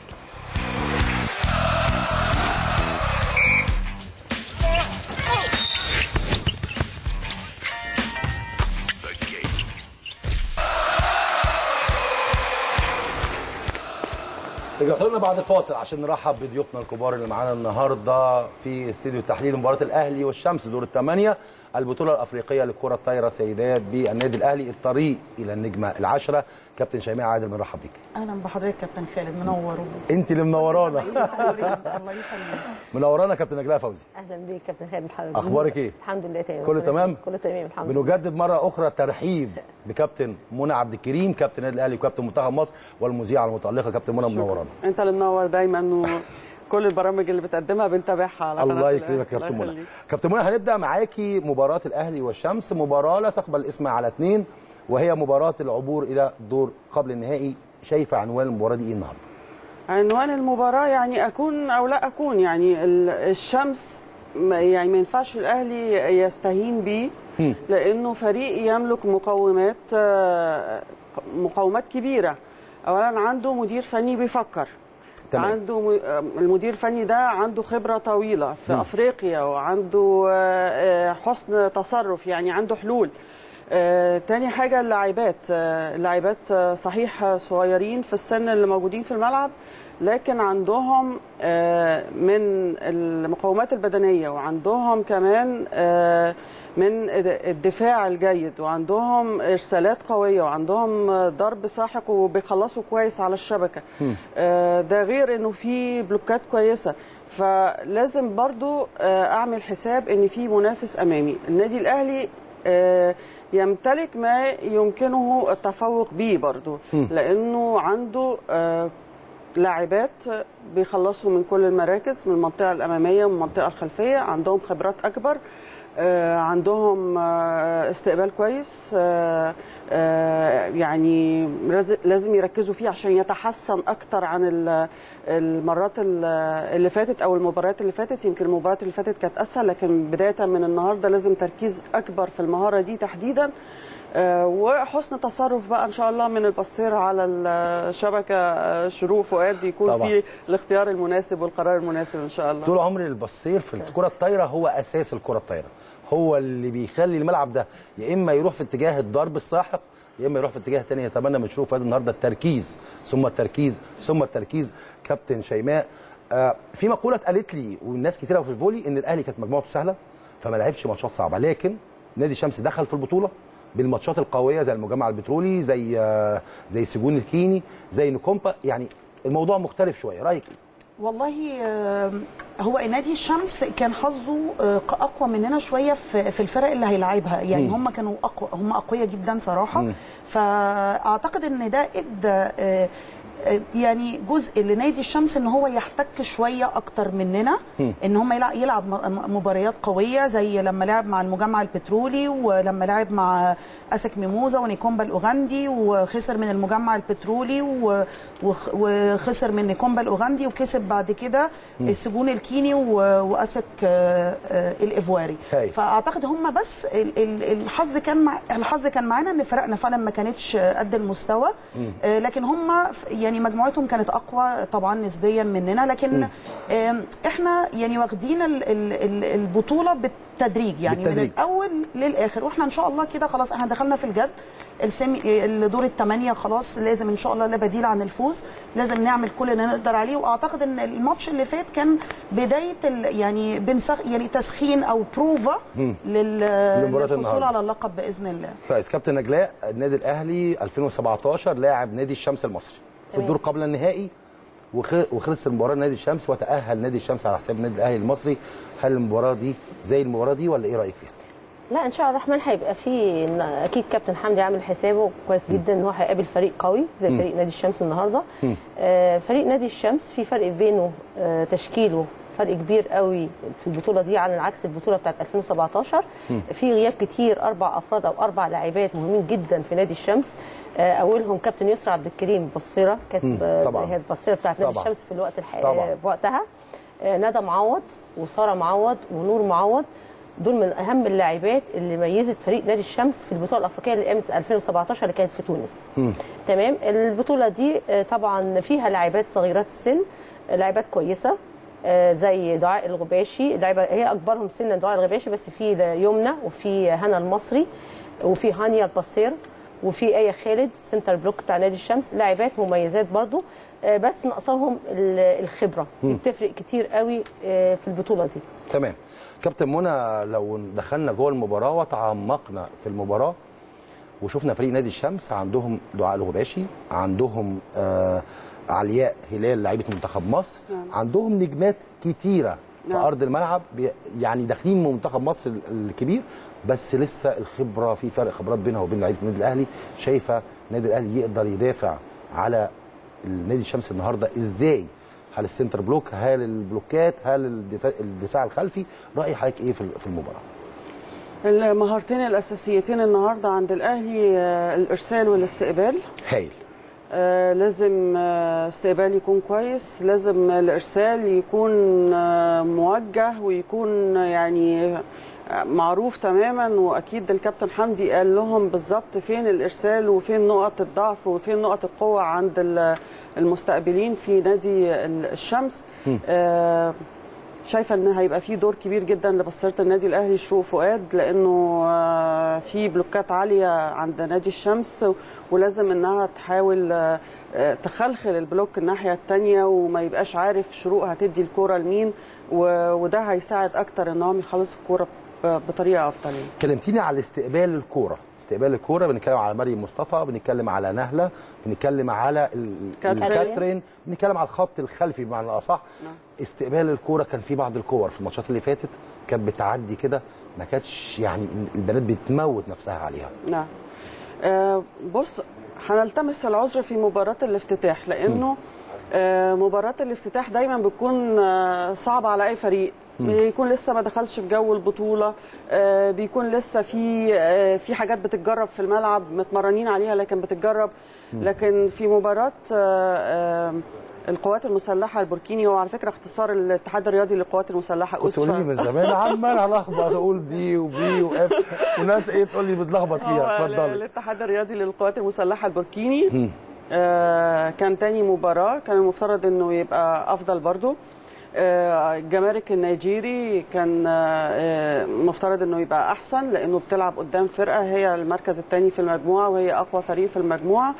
رجعت لنا بعد الفاصل عشان نرحب بضيوفنا الكبار اللي معانا النهارده في استديو التحليل مباراه الاهلي والشمس دور الثمانيه البطوله الافريقيه للكره الطايره سيدات بالنادي الاهلي الطريق الى النجمه العشره كابتن شيماء عادل بنرحب بيك اهلا بحضرتك كابتن خالد منور انت اللي منورانا الله يخليك منورانا كابتن نجلاء فوزي اهلا بيك كابتن خالد حضرتك أخبارك إيه؟ الحمد لله تمام كله تمام؟ كله تمام الحمد لله بنجدد مره اخرى ترحيب بكابتن منى عبد الكريم كابتن النادي الاهلي وكابتن منتخب مصر والمذيعه المتالقه كابتن منى منورانا أنت اللي منور دايما وكل البرامج اللي بتقدمها بنتابعها على قناة الله الأهلي. يكرمك يا كابتن الله منى يخليك. كابتن منى هنبدا معاكي مباراه الاهلي والشمس مباراه لا تقبل اسمها على اثنين وهي مباراه العبور الى دور قبل النهائي شايفه عنوان المباراه دي ايه النهارده عنوان المباراة يعني أكون أو لا أكون يعني ال- الشمس ما- يعني ما ينفعش الأهلي يستهين بيه لأنه فريق يملك مقومات آه، مقومات كبيرة أولا عنده مدير فني بيفكر تمام. عنده م- آه، المدير الفني ده عنده خبرة طويلة في أفريقيا وعنده آه، آه، حسن تصرف يعني عنده حلول آه، تاني حاجة اللاعبات آه، اللاعبات آه، صحيح آه، صغيرين في السن اللي موجودين في الملعب لكن عندهم آه، من المقومات البدنية وعندهم كمان آه، من الدفاع الجيد وعندهم إرسالات قوية وعندهم آه، ضرب ساحق وبيخلصوا كويس على الشبكة آه، ده غير إنه في بلوكات كويسة فلازم برضو آه، اعمل حساب ان في منافس امامي النادي الاهلي آه، يمتلك ما يمكنه التفوق به برضو لانه عنده آه، لاعبات بيخلصوا من كل المراكز من المنطقه الاماميه ومن المنطقه الخلفيه عندهم خبرات اكبر آه، عندهم آه، استقبال كويس آه، آه، يعني لاز- لازم يركزوا فيه عشان يتحسن اكتر عن ال- المرات ال- اللي فاتت او المباريات اللي فاتت يمكن المباريات اللي فاتت كانت اسهل لكن بدايه من النهارده لازم تركيز اكبر في المهاره دي تحديدا آه، وحسن تصرف بقى ان شاء الله من البصير على الشبكه آه، شروق فؤاد يكون طبعاً. في الاختيار المناسب والقرار المناسب ان شاء الله طول عمر البصير في الكره الطايره هو اساس الكره الطايره هو اللي بيخلي الملعب ده يا اما يروح في اتجاه الضرب الساحق يا اما يروح في اتجاه تاني يتمنى من شروق فؤاد النهارده التركيز ثم التركيز ثم التركيز كابتن شيماء آه في مقوله اتقالت لي والناس كتيره في الفولي ان الاهلي كانت مجموعته سهله فما لعبش ماتشات صعبه لكن نادي الشمس دخل في البطوله بالماتشات القويه زي المجمع البترولي زي آه زي سجون الكيني زي نكومبا يعني الموضوع مختلف شويه رايك ايه؟ والله آه، هو نادي الشمس كان حظه آه، اقوى مننا شويه في في الفرق اللي هيلاعبها يعني هم كانوا اقوى هم اقوياء جدا صراحه فاعتقد ان ده ادى آه، آه، يعني جزء لنادي الشمس ان هو يحتك شويه اكتر مننا ان هم يلعب, يلعب م- م- مباريات قويه زي لما لعب مع المجمع البترولي ولما لعب مع اسك ميموزا ونيكومبا الاوغندي وخسر من المجمع البترولي و- وخ- وخسر من نيكومبا الاوغندي وكسب بعد كده السجون الكيني و- واسك آه، آه، الايفواري هاي. فاعتقد هم بس ال- ال- الحظ كان مع الحظ كان معانا ان فرقنا فعلا ما كانتش قد المستوى آه، لكن هم ف- يعني مجموعتهم كانت اقوى طبعا نسبيا مننا لكن آم، احنا يعني واخدين ال- ال- ال- البطوله بالتدريج يعني بالتدريج. من الاول للاخر واحنا ان شاء الله كده خلاص احنا دخلنا في الجد السيمي الدور الثمانيه خلاص لازم ان شاء الله لا بديل عن الفوز لازم نعمل كل اللي نقدر عليه واعتقد ان الماتش اللي فات كان بدايه ال- يعني بنسخ يعني تسخين او بروفا لل لمباراة للحصول النهاردة. على اللقب باذن الله كويس كابتن نجلاء النادي الاهلي 2017 لاعب نادي الشمس المصري في تمام. الدور قبل النهائي وخ- وخلص المباراه نادي الشمس وتاهل نادي الشمس على حساب النادي الاهلي المصري هل المباراه دي زي المباراه دي ولا ايه رايك فيها؟ لا ان شاء الله الرحمن هيبقى في إن اكيد كابتن حمدي عامل حسابه كويس جدا ان هو هيقابل فريق قوي زي فريق نادي الشمس النهارده آه فريق نادي الشمس في فرق بينه آه تشكيله فرق كبير قوي في البطوله دي عن العكس البطوله بتاعت 2017 في غياب كتير اربع افراد او اربع لاعبات مهمين جدا في نادي الشمس آه اولهم كابتن يسرى عبد الكريم بصيره كانت مم، آه، طبعاً. هي البصيره بتاعت نادي طبعاً. الشمس في الوقت الح... طبعاً. في وقتها آه، ندى معوض وساره معوض ونور معوض دول من اهم اللاعبات اللي ميزت فريق نادي الشمس في البطوله الافريقيه اللي قامت 2017 اللي كانت في تونس تمام البطوله دي آه، طبعا فيها لاعبات صغيرات السن آه، لاعبات كويسه آه، زي دعاء الغباشي لاعبه هي اكبرهم سنا دعاء الغباشي بس في ده يمنى وفي هنا المصري وفي هانيا البصير وفي ايه خالد سنتر بلوك بتاع نادي الشمس لاعبات مميزات برضو آه، بس ناقصاهم ال- الخبره دي بتفرق كتير قوي آه، في البطوله دي تمام كابتن منى لو دخلنا جوه المباراه وتعمقنا في المباراه وشفنا فريق نادي الشمس عندهم دعاء الغباشي عندهم آه علياء هلال لعيبه منتخب مصر نعم. عندهم نجمات كتيره في نعم. ارض الملعب بي- يعني داخلين من منتخب مصر ال- الكبير بس لسه الخبره في فرق خبرات بينها وبين لعيبه النادي الاهلي شايفه النادي الاهلي يقدر يدافع على النادي الشمس النهارده ازاي هل السنتر بلوك هل البلوكات هل الدفاع, الدفاع الخلفي راي حضرتك ايه في في المباراه المهارتين الاساسيتين النهارده عند الاهلي آه، الارسال والاستقبال هايل آه، لازم آه، استقبال يكون كويس لازم الارسال يكون آه، موجه ويكون آه، يعني آه، معروف تماما واكيد الكابتن حمدي قال لهم بالظبط فين الارسال وفين نقط الضعف وفين نقط القوه عند ال- المستقبلين في نادي ال- الشمس آه، شايفه ان هيبقى في دور كبير جدا لبصيره النادي الاهلي شروق فؤاد لانه آه، في بلوكات عاليه عند نادي الشمس ولازم انها تحاول آه، آه، تخلخل البلوك الناحيه الثانيه وما يبقاش عارف شروق هتدي الكوره لمين و- وده هيساعد اكتر انهم يخلصوا الكوره ب- بطريقه افضل يعني. كلمتيني على استقبال الكوره استقبال الكوره بنتكلم على مريم مصطفى بنتكلم على نهله بنتكلم على ال- كاترين. الكاترين بنتكلم على الخط الخلفي بمعنى الاصح استقبال الكوره كان في بعض الكور في الماتشات اللي فاتت كانت بتعدي كده ما كانتش يعني البنات بتموت نفسها عليها نعم آه، بص هنلتمس العذر في مباراة الافتتاح لأنه آه، مباراة الافتتاح دايما بتكون آه، صعبة على أي فريق بيكون لسه ما دخلش في جو البطولة آه، بيكون لسه في آه، في حاجات بتتجرب في الملعب متمرنين عليها لكن بتتجرب لكن في مباراة آه، آه، القوات المسلحة البوركيني وعلى فكرة اختصار الاتحاد الرياضي للقوات المسلحة كنت تقول لي أسفة. من زمان عمال هلخبط اقول دي وبي واف وناس ايه تقول لي بتلخبط فيها هو اتفضلي الاتحاد الرياضي للقوات المسلحه البوركيني آه كان تاني مباراه كان المفترض انه يبقى افضل برضو آه، الجمارك النيجيري كان آه، مفترض انه يبقى احسن لانه بتلعب قدام فرقه هي المركز الثاني في المجموعه وهي اقوى فريق في المجموعه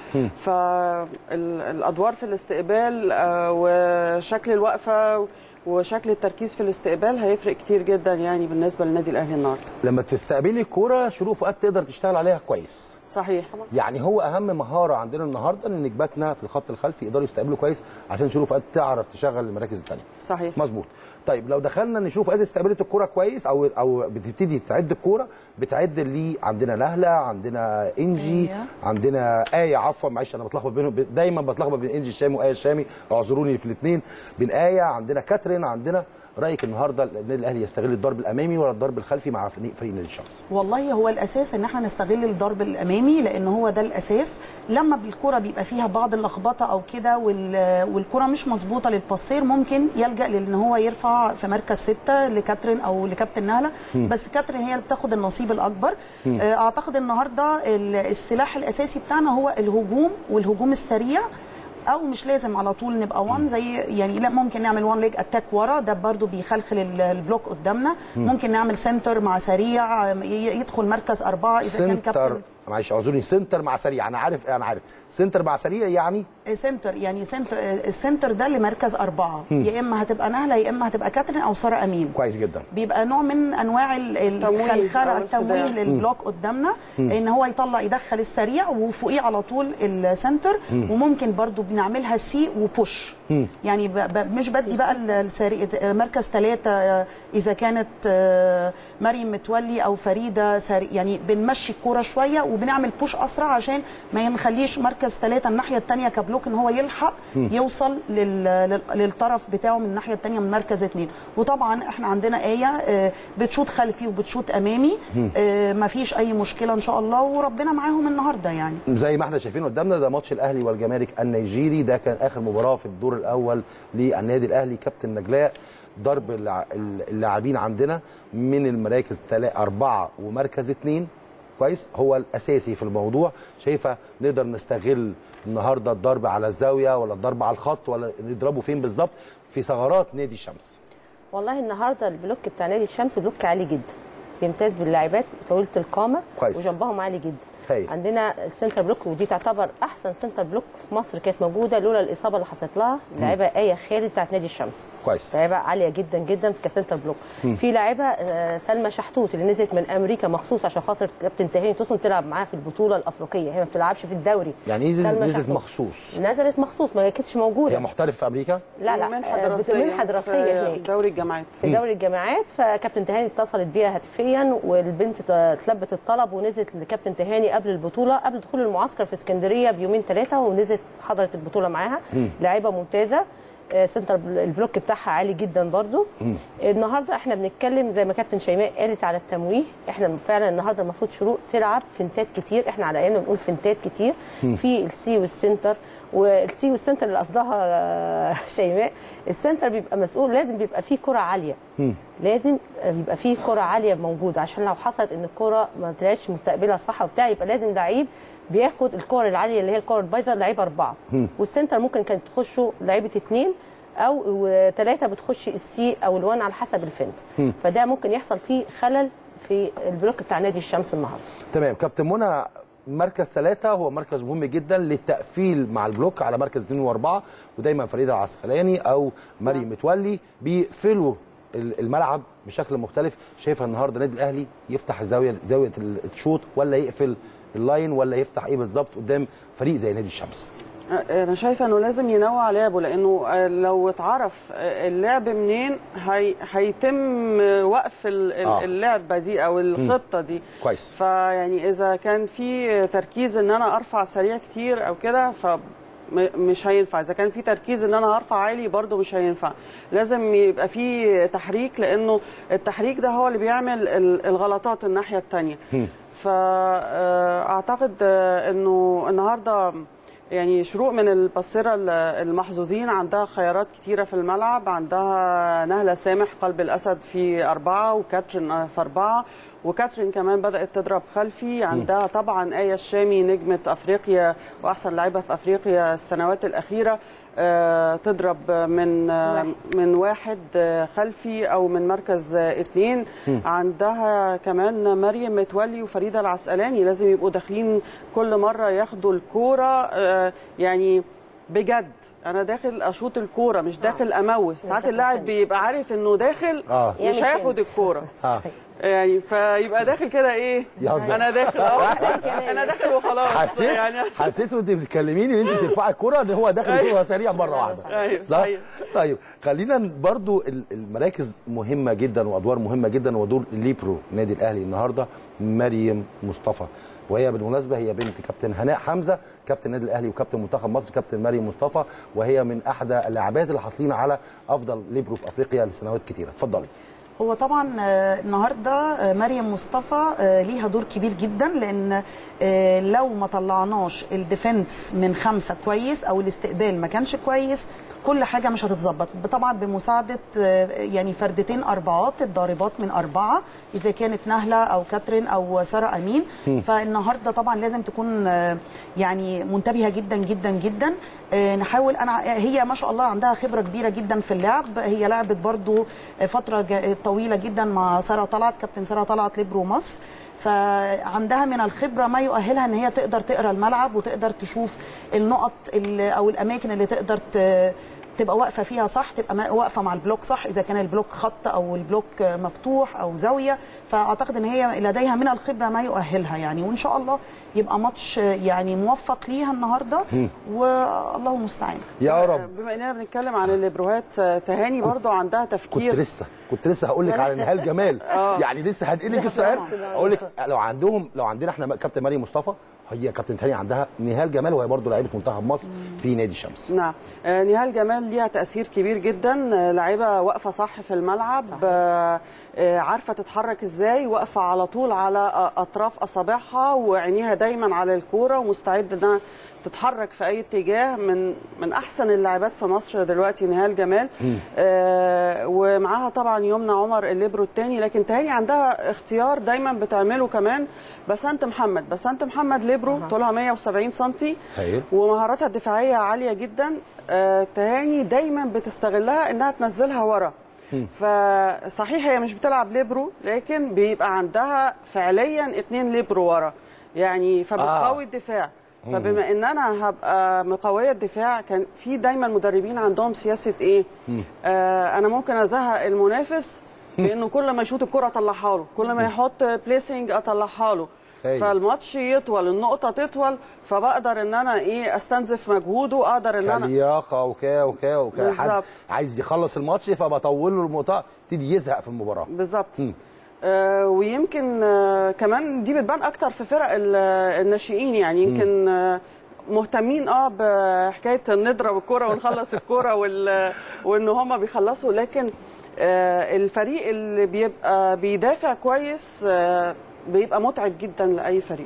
فالادوار في الاستقبال آه، وشكل الوقفه وشكل التركيز في الاستقبال هيفرق كتير جدا يعني بالنسبه للنادي الاهلي النهارده لما تستقبلي الكوره شروق فؤاد تقدر تشتغل عليها كويس صحيح يعني هو اهم مهاره عندنا النهارده ان نجباتنا في الخط الخلفي يقدروا يستقبلوا كويس عشان شروق فؤاد تعرف تشغل المراكز الثانيه صحيح مظبوط طيب لو دخلنا نشوف ادي استقبلت الكوره كويس او او بتبتدي تعد الكوره بتعد لي عندنا نهله عندنا انجي آية. عندنا ايه عفوا معلش انا بتلخبط بينهم دايما بتلخبط بين انجي الشامي وايه الشامي اعذروني في الاثنين بين ايه عندنا كاترين عندنا رايك النهارده النادي الاهلي يستغل الضرب الامامي ولا الضرب الخلفي مع فريق فريق نادي الشمس والله هو الاساس ان احنا نستغل الضرب الامامي لان هو ده الاساس لما بالكره بيبقى فيها بعض اللخبطه او كده وال- والكره مش مظبوطه للباسير ممكن يلجا لان هو يرفع في مركز سته لكاترين او لكابتن نهله بس كاترين هي اللي بتاخد النصيب الاكبر آه، اعتقد النهارده ال- السلاح الاساسي بتاعنا هو الهجوم والهجوم السريع او مش لازم على طول نبقى وان زي يعني لا ممكن نعمل وان ليج اتاك ورا ده برضو بيخلخل ال- البلوك قدامنا ممكن نعمل سنتر مع سريع ي- يدخل مركز اربعه اذا كان سنتر كابتن معلش اعذروني سنتر مع سريع انا عارف انا عارف سنتر مع سريع يعني سنتر يعني سنتر السنتر ده لمركز اربعه يا اما هتبقى نهله يا اما هتبقى كاترين او ساره امين كويس جدا بيبقى نوع من انواع ال- تمويه الخلخله أو التمويه الخداع. للبلوك قدامنا ان هو يطلع يدخل السريع وفوقيه على طول السنتر وممكن برضو بنعملها سي وبوش يعني ب ب مش بدي بقى ال- السريع مركز ثلاثه اذا كانت آه، مريم متولي او فريده سريع يعني بنمشي الكوره شويه وبنعمل بوش اسرع عشان ما نخليش مركز ثلاثه الناحيه الثانيه كبلوك ان هو يلحق يوصل لل لل- للطرف بتاعه من الناحيه الثانيه من مركز اثنين وطبعا احنا عندنا ايه آه، بتشوط خلفي وبتشوط امامي ما فيش اي مشكله ان شاء الله وربنا معاهم النهارده يعني زي ما احنا شايفين قدامنا ده ماتش الاهلي والجمارك النيجيري ده كان اخر مباراه في الدور الاول للنادي الاهلي كابتن نجلاء ضرب الع- اللاعبين عندنا من المراكز تلا- أربعة ومركز اثنين كويس هو الأساسي في الموضوع شايفة نقدر نستغل النهاردة الضرب على الزاوية ولا الضرب على الخط ولا نضربه فين بالظبط في ثغرات نادي الشمس والله النهارده البلوك بتاع نادي الشمس بلوك عالي جدا بيمتاز باللاعبات طويله القامه كويس. وجنبهم عالي جدا هايل. عندنا السنتر بلوك ودي تعتبر احسن سنتر بلوك في مصر كانت موجوده لولا الاصابه اللي حصلت لها اللاعبه ايه خالد بتاعت نادي الشمس كويس لاعبه عاليه جدا جدا كسنتر بلوك في لاعبه آه، سلمى شحتوت اللي نزلت من امريكا مخصوص عشان خاطر كابتن تهاني توسن تلعب معاها في البطوله الافريقيه هي ما بتلعبش في الدوري يعني ايه سلمى نزلت شحتوت. مخصوص نزلت مخصوص ما كانتش موجوده هي محترف في أمريكا لا لا منحة آه، دراسية منحه دراسيه في هناك دوري الجامعات في دوري الجامعات فكابتن تهاني اتصلت بيها هاتفيا والبنت ت- اتلبت الطلب ونزلت لكابتن تهاني قبل البطوله قبل دخول المعسكر في اسكندريه بيومين ثلاثه ونزلت حضرت البطوله معاها لاعيبه ممتازه آه، سنتر بل- البلوك بتاعها عالي جدا برضو النهارده احنا بنتكلم زي ما كابتن شيماء قالت على التمويه احنا فعلا النهارده المفروض شروق تلعب فنتات كتير احنا على ايامنا بنقول فنتات كتير في السي والسنتر والسي والسنتر اللي قصدها آه، شيماء السنتر بيبقى مسؤول لازم بيبقى فيه كره عاليه لازم بيبقى فيه كره عاليه موجوده عشان لو حصلت ان الكره ما طلعتش مستقبلها صح وبتاع يبقى لازم لعيب بياخد الكور العاليه اللي هي الكور البايظه لعيب اربعه والسنتر ممكن كانت تخشوا لعيبه اثنين او ثلاثه بتخش السي او الوان على حسب الفنت فده ممكن يحصل فيه خلل في البلوك بتاع نادي الشمس النهارده تمام كابتن منى مركز ثلاثة هو مركز مهم جدا للتقفيل مع البلوك على مركز اثنين واربعة ودايما فريدة العسقلاني او مريم متولي بيقفلوا ال- الملعب بشكل مختلف شايفها النهارده النادي الاهلي يفتح زاويه زاويه ال- الشوط ولا يقفل اللاين ولا يفتح ايه بالظبط قدام فريق زي نادي الشمس انا شايفه انه لازم ينوع لعبه لانه لو اتعرف اللعب منين هي هيتم وقف ال- ال- آه. اللعبه دي او الخطه دي كويس. فيعني اذا كان في تركيز ان انا ارفع سريع كتير او كده ف م- مش هينفع اذا كان في تركيز ان انا هرفع عالي برده مش هينفع لازم يبقى في تحريك لانه التحريك ده هو اللي بيعمل ال- الغلطات الناحيه الثانيه فاعتقد انه النهارده يعني شروق من البصيرة ال- المحظوظين عندها خيارات كتيرة في الملعب عندها نهلة سامح قلب الأسد في أربعة وكاترين في أربعة وكاترين كمان بدأت تضرب خلفي عندها طبعا آية الشامي نجمة أفريقيا وأحسن لاعبة في أفريقيا السنوات الأخيرة آه، تضرب من آه، واحد. من واحد آه، خلفي او من مركز آه، اثنين عندها كمان مريم متولي وفريده العسقلاني لازم يبقوا داخلين كل مره ياخدوا الكوره آه، يعني بجد انا داخل اشوط الكوره مش داخل اموه ساعات اللاعب بيبقى عارف انه داخل آه. مش يعمل هياخد كده. الكوره اه يعني فيبقى داخل كده ايه يهزر. انا داخل اه انا داخل وخلاص حسيت يعني حسيت وانت بتكلميني ان انت بترفعي الكره ان هو داخل يشوطها سريع مره واحده أيوة، صح؟ صحيح. طيب خلينا برضو ال- المراكز مهمه جدا وادوار مهمه جدا ودور الليبرو النادي الاهلي النهارده مريم مصطفى وهي بالمناسبه هي بنت كابتن هناء حمزه كابتن النادي الاهلي وكابتن منتخب مصر كابتن مريم مصطفى وهي من احدى اللاعبات اللي حاصلين على افضل ليبرو في افريقيا لسنوات كتيره اتفضلي هو طبعا آه، النهارده آه، مريم مصطفى آه، ليها دور كبير جدا لان آه، لو ما طلعناش الديفنس من خمسه كويس او الاستقبال ما كانش كويس كل حاجه مش هتتظبط طبعا بمساعده آه، يعني فردتين اربعات الضاربات من اربعه اذا كانت نهله او كاترين او ساره امين فالنهارده طبعا لازم تكون آه، يعني منتبهه جدا جدا جدا آه، نحاول انا هي ما شاء الله عندها خبره كبيره جدا في اللعب هي لعبت برضو فتره جا- طويله جدا مع ساره طلعت كابتن ساره طلعت ليبرو مصر فعندها من الخبره ما يؤهلها ان هي تقدر تقرا الملعب وتقدر تشوف النقط ال- او الاماكن اللي تقدر ت- تبقى واقفه فيها صح تبقى ما- واقفه مع البلوك صح اذا كان البلوك خط او البلوك مفتوح او زاويه فاعتقد ان هي لديها من الخبره ما يؤهلها يعني وان شاء الله يبقى ماتش يعني موفق ليها النهارده والله المستعان يا رب بما اننا بنتكلم عن الليبروهات آه، تهاني برضو عندها كنت تفكير لسه كنت لسه هقول لك على نهال جمال يعني لسه هنقل لك السؤال اقول لك لو عندهم لو عندنا احنا كابتن مريم مصطفى هي كابتن تاني عندها نهال جمال وهي برضه لعيبه منتخب مصر في نادي الشمس نعم آه، نهال جمال ليها تأثير كبير جدا آه، لاعبة واقفة صح في الملعب آه، آه، عارفة تتحرك ازاي واقفة على طول على آه، أطراف أصابعها وعينيها دايما على الكورة ومستعدة انها تتحرك في أي اتجاه من من أحسن اللاعبات في مصر دلوقتي نهال جمال آه، ومعاها طبعا يمنى عمر الليبرو الثاني لكن تهاني عندها اختيار دايما بتعمله كمان بسنت محمد بسنت محمد ليبرو طولها 170 سنتي هايل. ومهاراتها الدفاعيه عاليه جدا آه، تهاني دايما بتستغلها انها تنزلها ورا فصحيح هي مش بتلعب ليبرو لكن بيبقى عندها فعليا اتنين ليبرو ورا يعني فبتقوي آه. آه. الدفاع فبما ان انا هبقى مقويه الدفاع كان في دايما مدربين عندهم سياسه ايه آه انا ممكن ازهق المنافس بانه كل ما يشوط الكره اطلعها له كل ما يحط بليسنج اطلعها له أيوة. فالماتش يطول النقطه تطول فبقدر ان انا ايه استنزف مجهوده اقدر ان انا كلياقه وكا وكا وكا حد بالظبط. عايز يخلص الماتش فبطول له المقطع يبتدي يزهق في المباراه بالظبط مم. آه ويمكن آه كمان دي بتبان اكتر في فرق ال- الناشئين يعني يمكن آه مهتمين اه بحكايه نضرب الكوره ونخلص الكوره وال وان هم بيخلصوا لكن آه الفريق اللي بيبقى بيدافع كويس آه بيبقى متعب جدا لاي فريق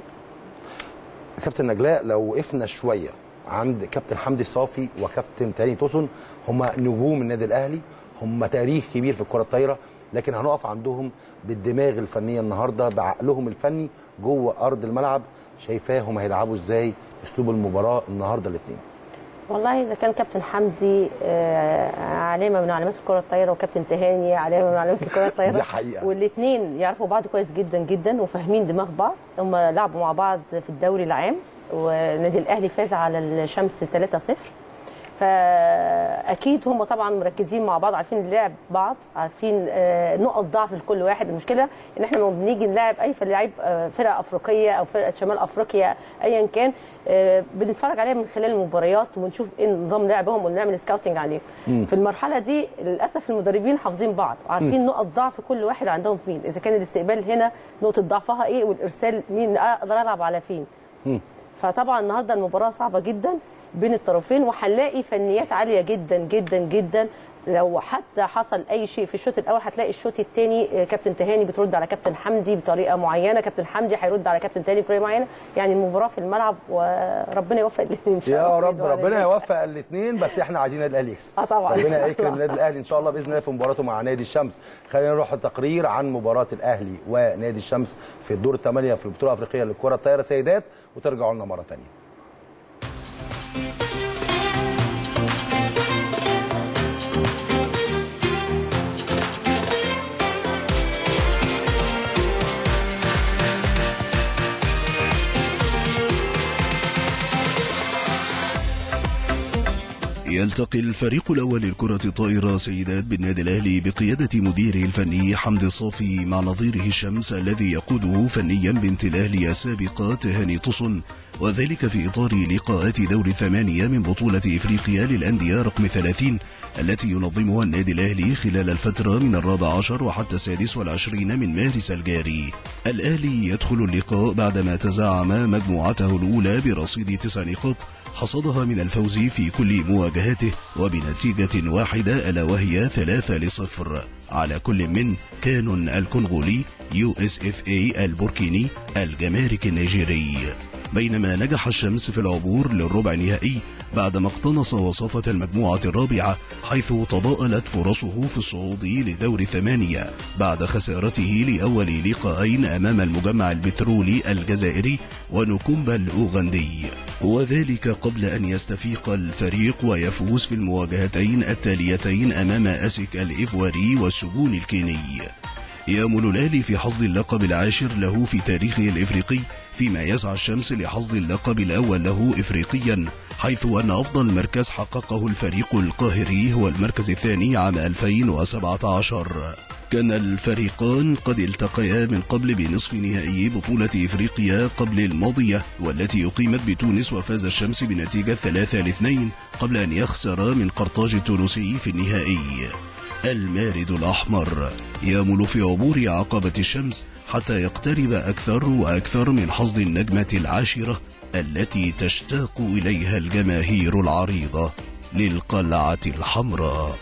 كابتن نجلاء لو وقفنا شويه عند كابتن حمدي صافي وكابتن تاني توسن هم نجوم النادي الاهلي هم تاريخ كبير في الكره الطايره لكن هنقف عندهم بالدماغ الفنيه النهارده بعقلهم الفني جوه ارض الملعب شايفاهم هيلعبوا ازاي في اسلوب المباراه النهارده الاثنين والله اذا كان كابتن حمدي آه، علامه من علامات الكره الطايره وكابتن تهاني علامه من علامات الكره الطايره دي حقيقة. والاثنين يعرفوا بعض كويس جدا جدا وفاهمين دماغ بعض هم لعبوا مع بعض في الدوري العام والنادي الاهلي فاز على الشمس 3-0 فاكيد هم طبعا مركزين مع بعض عارفين لعب بعض عارفين آه، نقط ضعف لكل واحد المشكله ان احنا لما بنيجي نلاعب اي لعيب آه، فرقه افريقيه او فرقه شمال افريقيا ايا كان آه، بنتفرج عليها من خلال المباريات ونشوف ايه نظام لعبهم ونعمل سكاوتنج عليهم في المرحله دي للاسف المدربين حافظين بعض وعارفين نقط ضعف كل واحد عندهم فين اذا كان الاستقبال هنا نقطه ضعفها ايه والارسال مين اقدر العب على فين فطبعا النهارده المباراه صعبه جدا بين الطرفين وهنلاقي فنيات عاليه جدا جدا جدا لو حتى حصل اي شيء في الشوط الاول هتلاقي الشوط الثاني كابتن تهاني بترد على كابتن حمدي بطريقه معينه كابتن حمدي هيرد على كابتن تهاني بطريقه معينه يعني المباراه في الملعب وربنا يوفق الاثنين ان شاء الله يا رب بإذن الله. ربنا يوفق الاثنين بس احنا عايزين النادي الاهلي يكسب اه طبعا إن شاء ربنا الله. يكرم النادي الاهلي ان شاء الله باذن الله في مباراته مع نادي الشمس خلينا نروح التقرير عن مباراه الاهلي ونادي الشمس في الدور الثمانيه في البطوله الافريقيه للكره الطايره سيدات وترجعوا لنا مره ثانيه يلتقي الفريق الأول للكرة الطائرة سيدات بالنادي الأهلي بقيادة مديره الفني حمد الصافي مع نظيره الشمس الذي يقوده فنيا بنت الأهلي السابقة تهاني تصن وذلك في إطار لقاءات دور الثمانية من بطولة إفريقيا للأندية رقم 30 التي ينظمها النادي الأهلي خلال الفترة من الرابع عشر وحتى السادس والعشرين من مارس الجاري الأهلي يدخل اللقاء بعدما تزعم مجموعته الأولى برصيد تسع نقاط حصدها من الفوز في كل مواجهاته وبنتيجة واحدة ألا وهي ثلاثة لصفر على كل من كانون الكونغولي يو اس اف اي البوركيني الجمارك النيجيري بينما نجح الشمس في العبور للربع النهائي بعدما اقتنص وصافة المجموعة الرابعة حيث تضاءلت فرصه في الصعود لدور الثمانية بعد خسارته لأول لقاءين أمام المجمع البترولي الجزائري ونكومبا الأوغندي وذلك قبل أن يستفيق الفريق ويفوز في المواجهتين التاليتين أمام أسك الإيفواري والسجون الكيني يأمل الأهلي في حصد اللقب العاشر له في تاريخه الإفريقي فيما يسعى الشمس لحصد اللقب الأول له إفريقيا حيث أن أفضل مركز حققه الفريق القاهري هو المركز الثاني عام 2017 كان الفريقان قد التقيا من قبل بنصف نهائي بطولة إفريقيا قبل الماضية والتي أقيمت بتونس وفاز الشمس بنتيجة 3 لاثنين قبل أن يخسر من قرطاج التونسي في النهائي المارد الأحمر يامل في عبور عقبة الشمس حتى يقترب أكثر وأكثر من حظ النجمة العاشرة التي تشتاق إليها الجماهير العريضة للقلعة الحمراء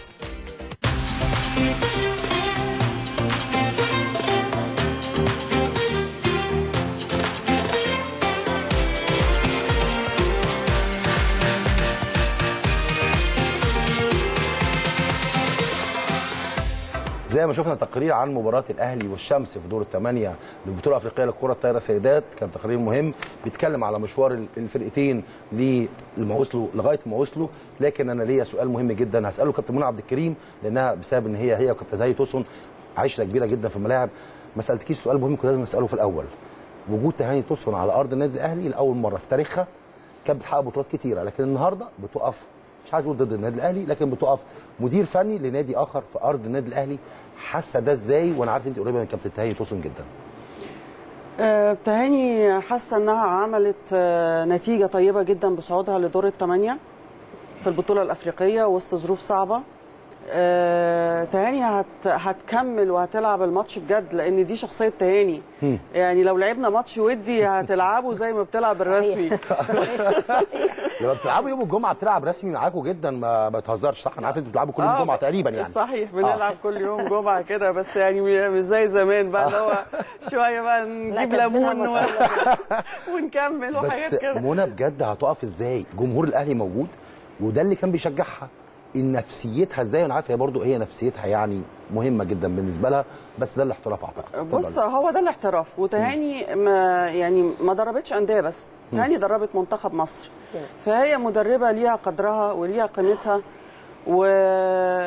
زي ما شفنا تقرير عن مباراه الاهلي والشمس في دور الثمانيه للبطوله الافريقيه للكره الطايره سيدات كان تقرير مهم بيتكلم على مشوار الفرقتين لما وصلوا لغايه ما وصلوا لكن انا ليا سؤال مهم جدا هساله كابتن منى عبد الكريم لانها بسبب ان هي هي وكابتن هاي توسن عشره كبيره جدا في الملاعب ما سالتكيش سؤال مهم كنت لازم اساله في الاول وجود تهاني توسن على ارض النادي الاهلي لاول مره في تاريخها كانت بتحقق بطولات كتيره لكن النهارده بتقف مش عايز اقول ضد النادي الاهلي لكن بتقف مدير فني لنادي اخر في ارض النادي الاهلي حاسه ده ازاي وانا عارف انت قريبه من كابتن تهاني توسن جدا آه، تهاني حاسه انها عملت آه، نتيجه طيبه جدا بصعودها لدور الثمانيه في البطوله الافريقيه وسط ظروف صعبه آه، تهاني هت هتكمل وهتلعب الماتش بجد لان دي شخصيه تهاني يعني لو لعبنا ماتش ودي هتلعبه زي ما بتلعب الرسمي لما بتلعبوا يوم الجمعه بتلعب رسمي معاكم جدا ما ما تهزرش صح انا عارف انتوا بتلعبوا كل يوم آه، جمعه تقريبا يعني صحيح بنلعب كل يوم جمعه كده بس يعني مش زي زمان بقى اللي هو شويه بقى نجيب كانت بينا ليمون و... ماتشات. ونكمل وحاجات بس كده منى بجد هتقف ازاي جمهور الاهلي موجود وده اللي كان بيشجعها ان نفسيتها ازاي انا عارف هي برضو هي نفسيتها يعني مهمه جدا بالنسبه لها بس ده الاحتراف اعتقد بص اتفضلي. هو ده الاحتراف وتهاني ما يعني ما دربتش انديه بس تهاني دربت منتخب مصر مم. فهي مدربه ليها قدرها وليها قيمتها و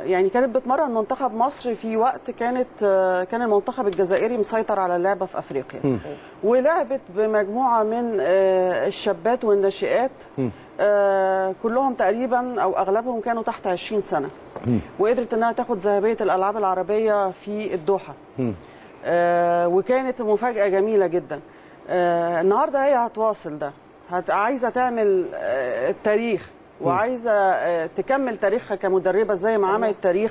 يعني كانت بتمرن منتخب مصر في وقت كانت آه، كان المنتخب الجزائري مسيطر على اللعبه في افريقيا ولعبت بمجموعه من آه، الشابات والناشئات آه، كلهم تقريبا او اغلبهم كانوا تحت 20 سنه وقدرت انها تاخد ذهبيه الالعاب العربيه في الدوحه آه، وكانت مفاجاه جميله جدا آه، النهارده هي هتواصل ده هت... عايزه تعمل آه، التاريخ وعايزه آه، تكمل تاريخها كمدربه زي ما عملت تاريخ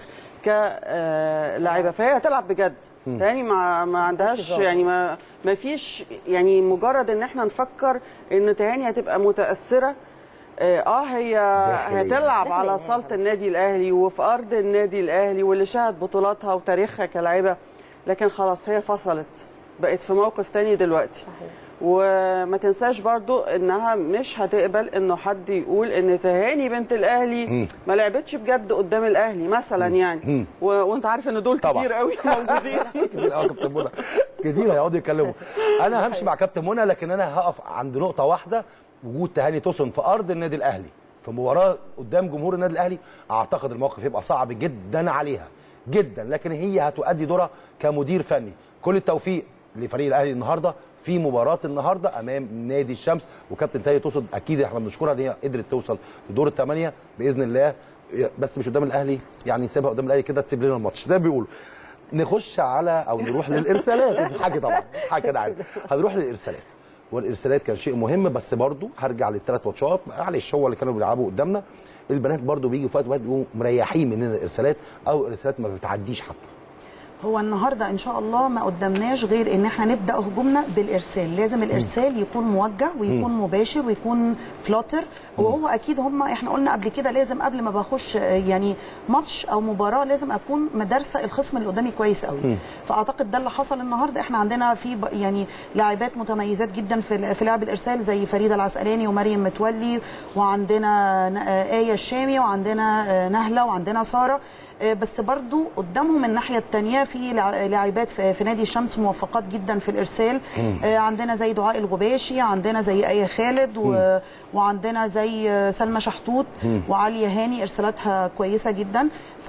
كلاعبه فهي هتلعب بجد تاني ما ما عندهاش هزار. يعني ما ما فيش يعني مجرد ان احنا نفكر ان تهاني هتبقى متاثره اه آه، هي داخلياً. هتلعب على داخلياً. صاله النادي الاهلي وفي ارض النادي الاهلي واللي شهد بطولاتها وتاريخها كلاعبه لكن خلاص هي فصلت بقت في موقف تاني دلوقتي صحيح. وما تنساش برضو انها مش هتقبل انه حد يقول ان تهاني بنت الاهلي ما لعبتش بجد قدام الاهلي مثلا يعني و... وانت عارف ان دول طبعا. كتير قوي موجودين كتير قوي كابتن منى كتير هيقعدوا يتكلموا انا همشي مع كابتن منى لكن انا هقف عند نقطه واحده وجود تهاني توسن في ارض النادي الاهلي في مباراه قدام جمهور النادي الاهلي اعتقد الموقف يبقى صعب جدا عليها جدا لكن هي هتؤدي دورها كمدير فني كل التوفيق لفريق الاهلي النهارده في مباراه النهارده امام نادي الشمس وكابتن تاني توصل اكيد احنا بنشكرها ان هي قدرت توصل لدور الثمانيه باذن الله بس مش قدام الاهلي يعني سيبها قدام الاهلي كده تسيب لنا الماتش زي ما بيقولوا نخش على او نروح للارسالات حاجه طبعا حاجه انا عارف هنروح للارسالات والارسالات كان شيء مهم بس برضو هرجع للثلاث ماتشات معلش هو اللي كانوا بيلعبوا قدامنا البنات برضو بيجوا في وقت وقت بيبقوا مريحين مننا الارسالات او الارسالات ما بتعديش حتى هو النهارده ان شاء الله ما قدامناش غير ان احنا نبدا هجومنا بالارسال لازم الارسال يكون موجه ويكون مباشر ويكون فلوتر وهو اكيد هم احنا قلنا قبل كده لازم قبل ما بخش آه، يعني ماتش او مباراه لازم اكون مدارسه الخصم اللي قدامي كويس قوي فاعتقد ده اللي حصل النهارده احنا عندنا في ب- يعني لاعبات متميزات جدا في في لعب الارسال زي فريده العسقلاني ومريم متولي وعندنا ن- آه، ايه الشامي وعندنا آه، نهله وعندنا ساره آه، بس برضو قدامهم الناحيه الثانيه في لع- لاعبات في في نادي الشمس موفقات جدا في الارسال آه، عندنا زي دعاء الغباشي عندنا زي ايه خالد و... وعندنا زي آه، سلمى شحتوت وعاليه هاني ارسالاتها كويسه جدا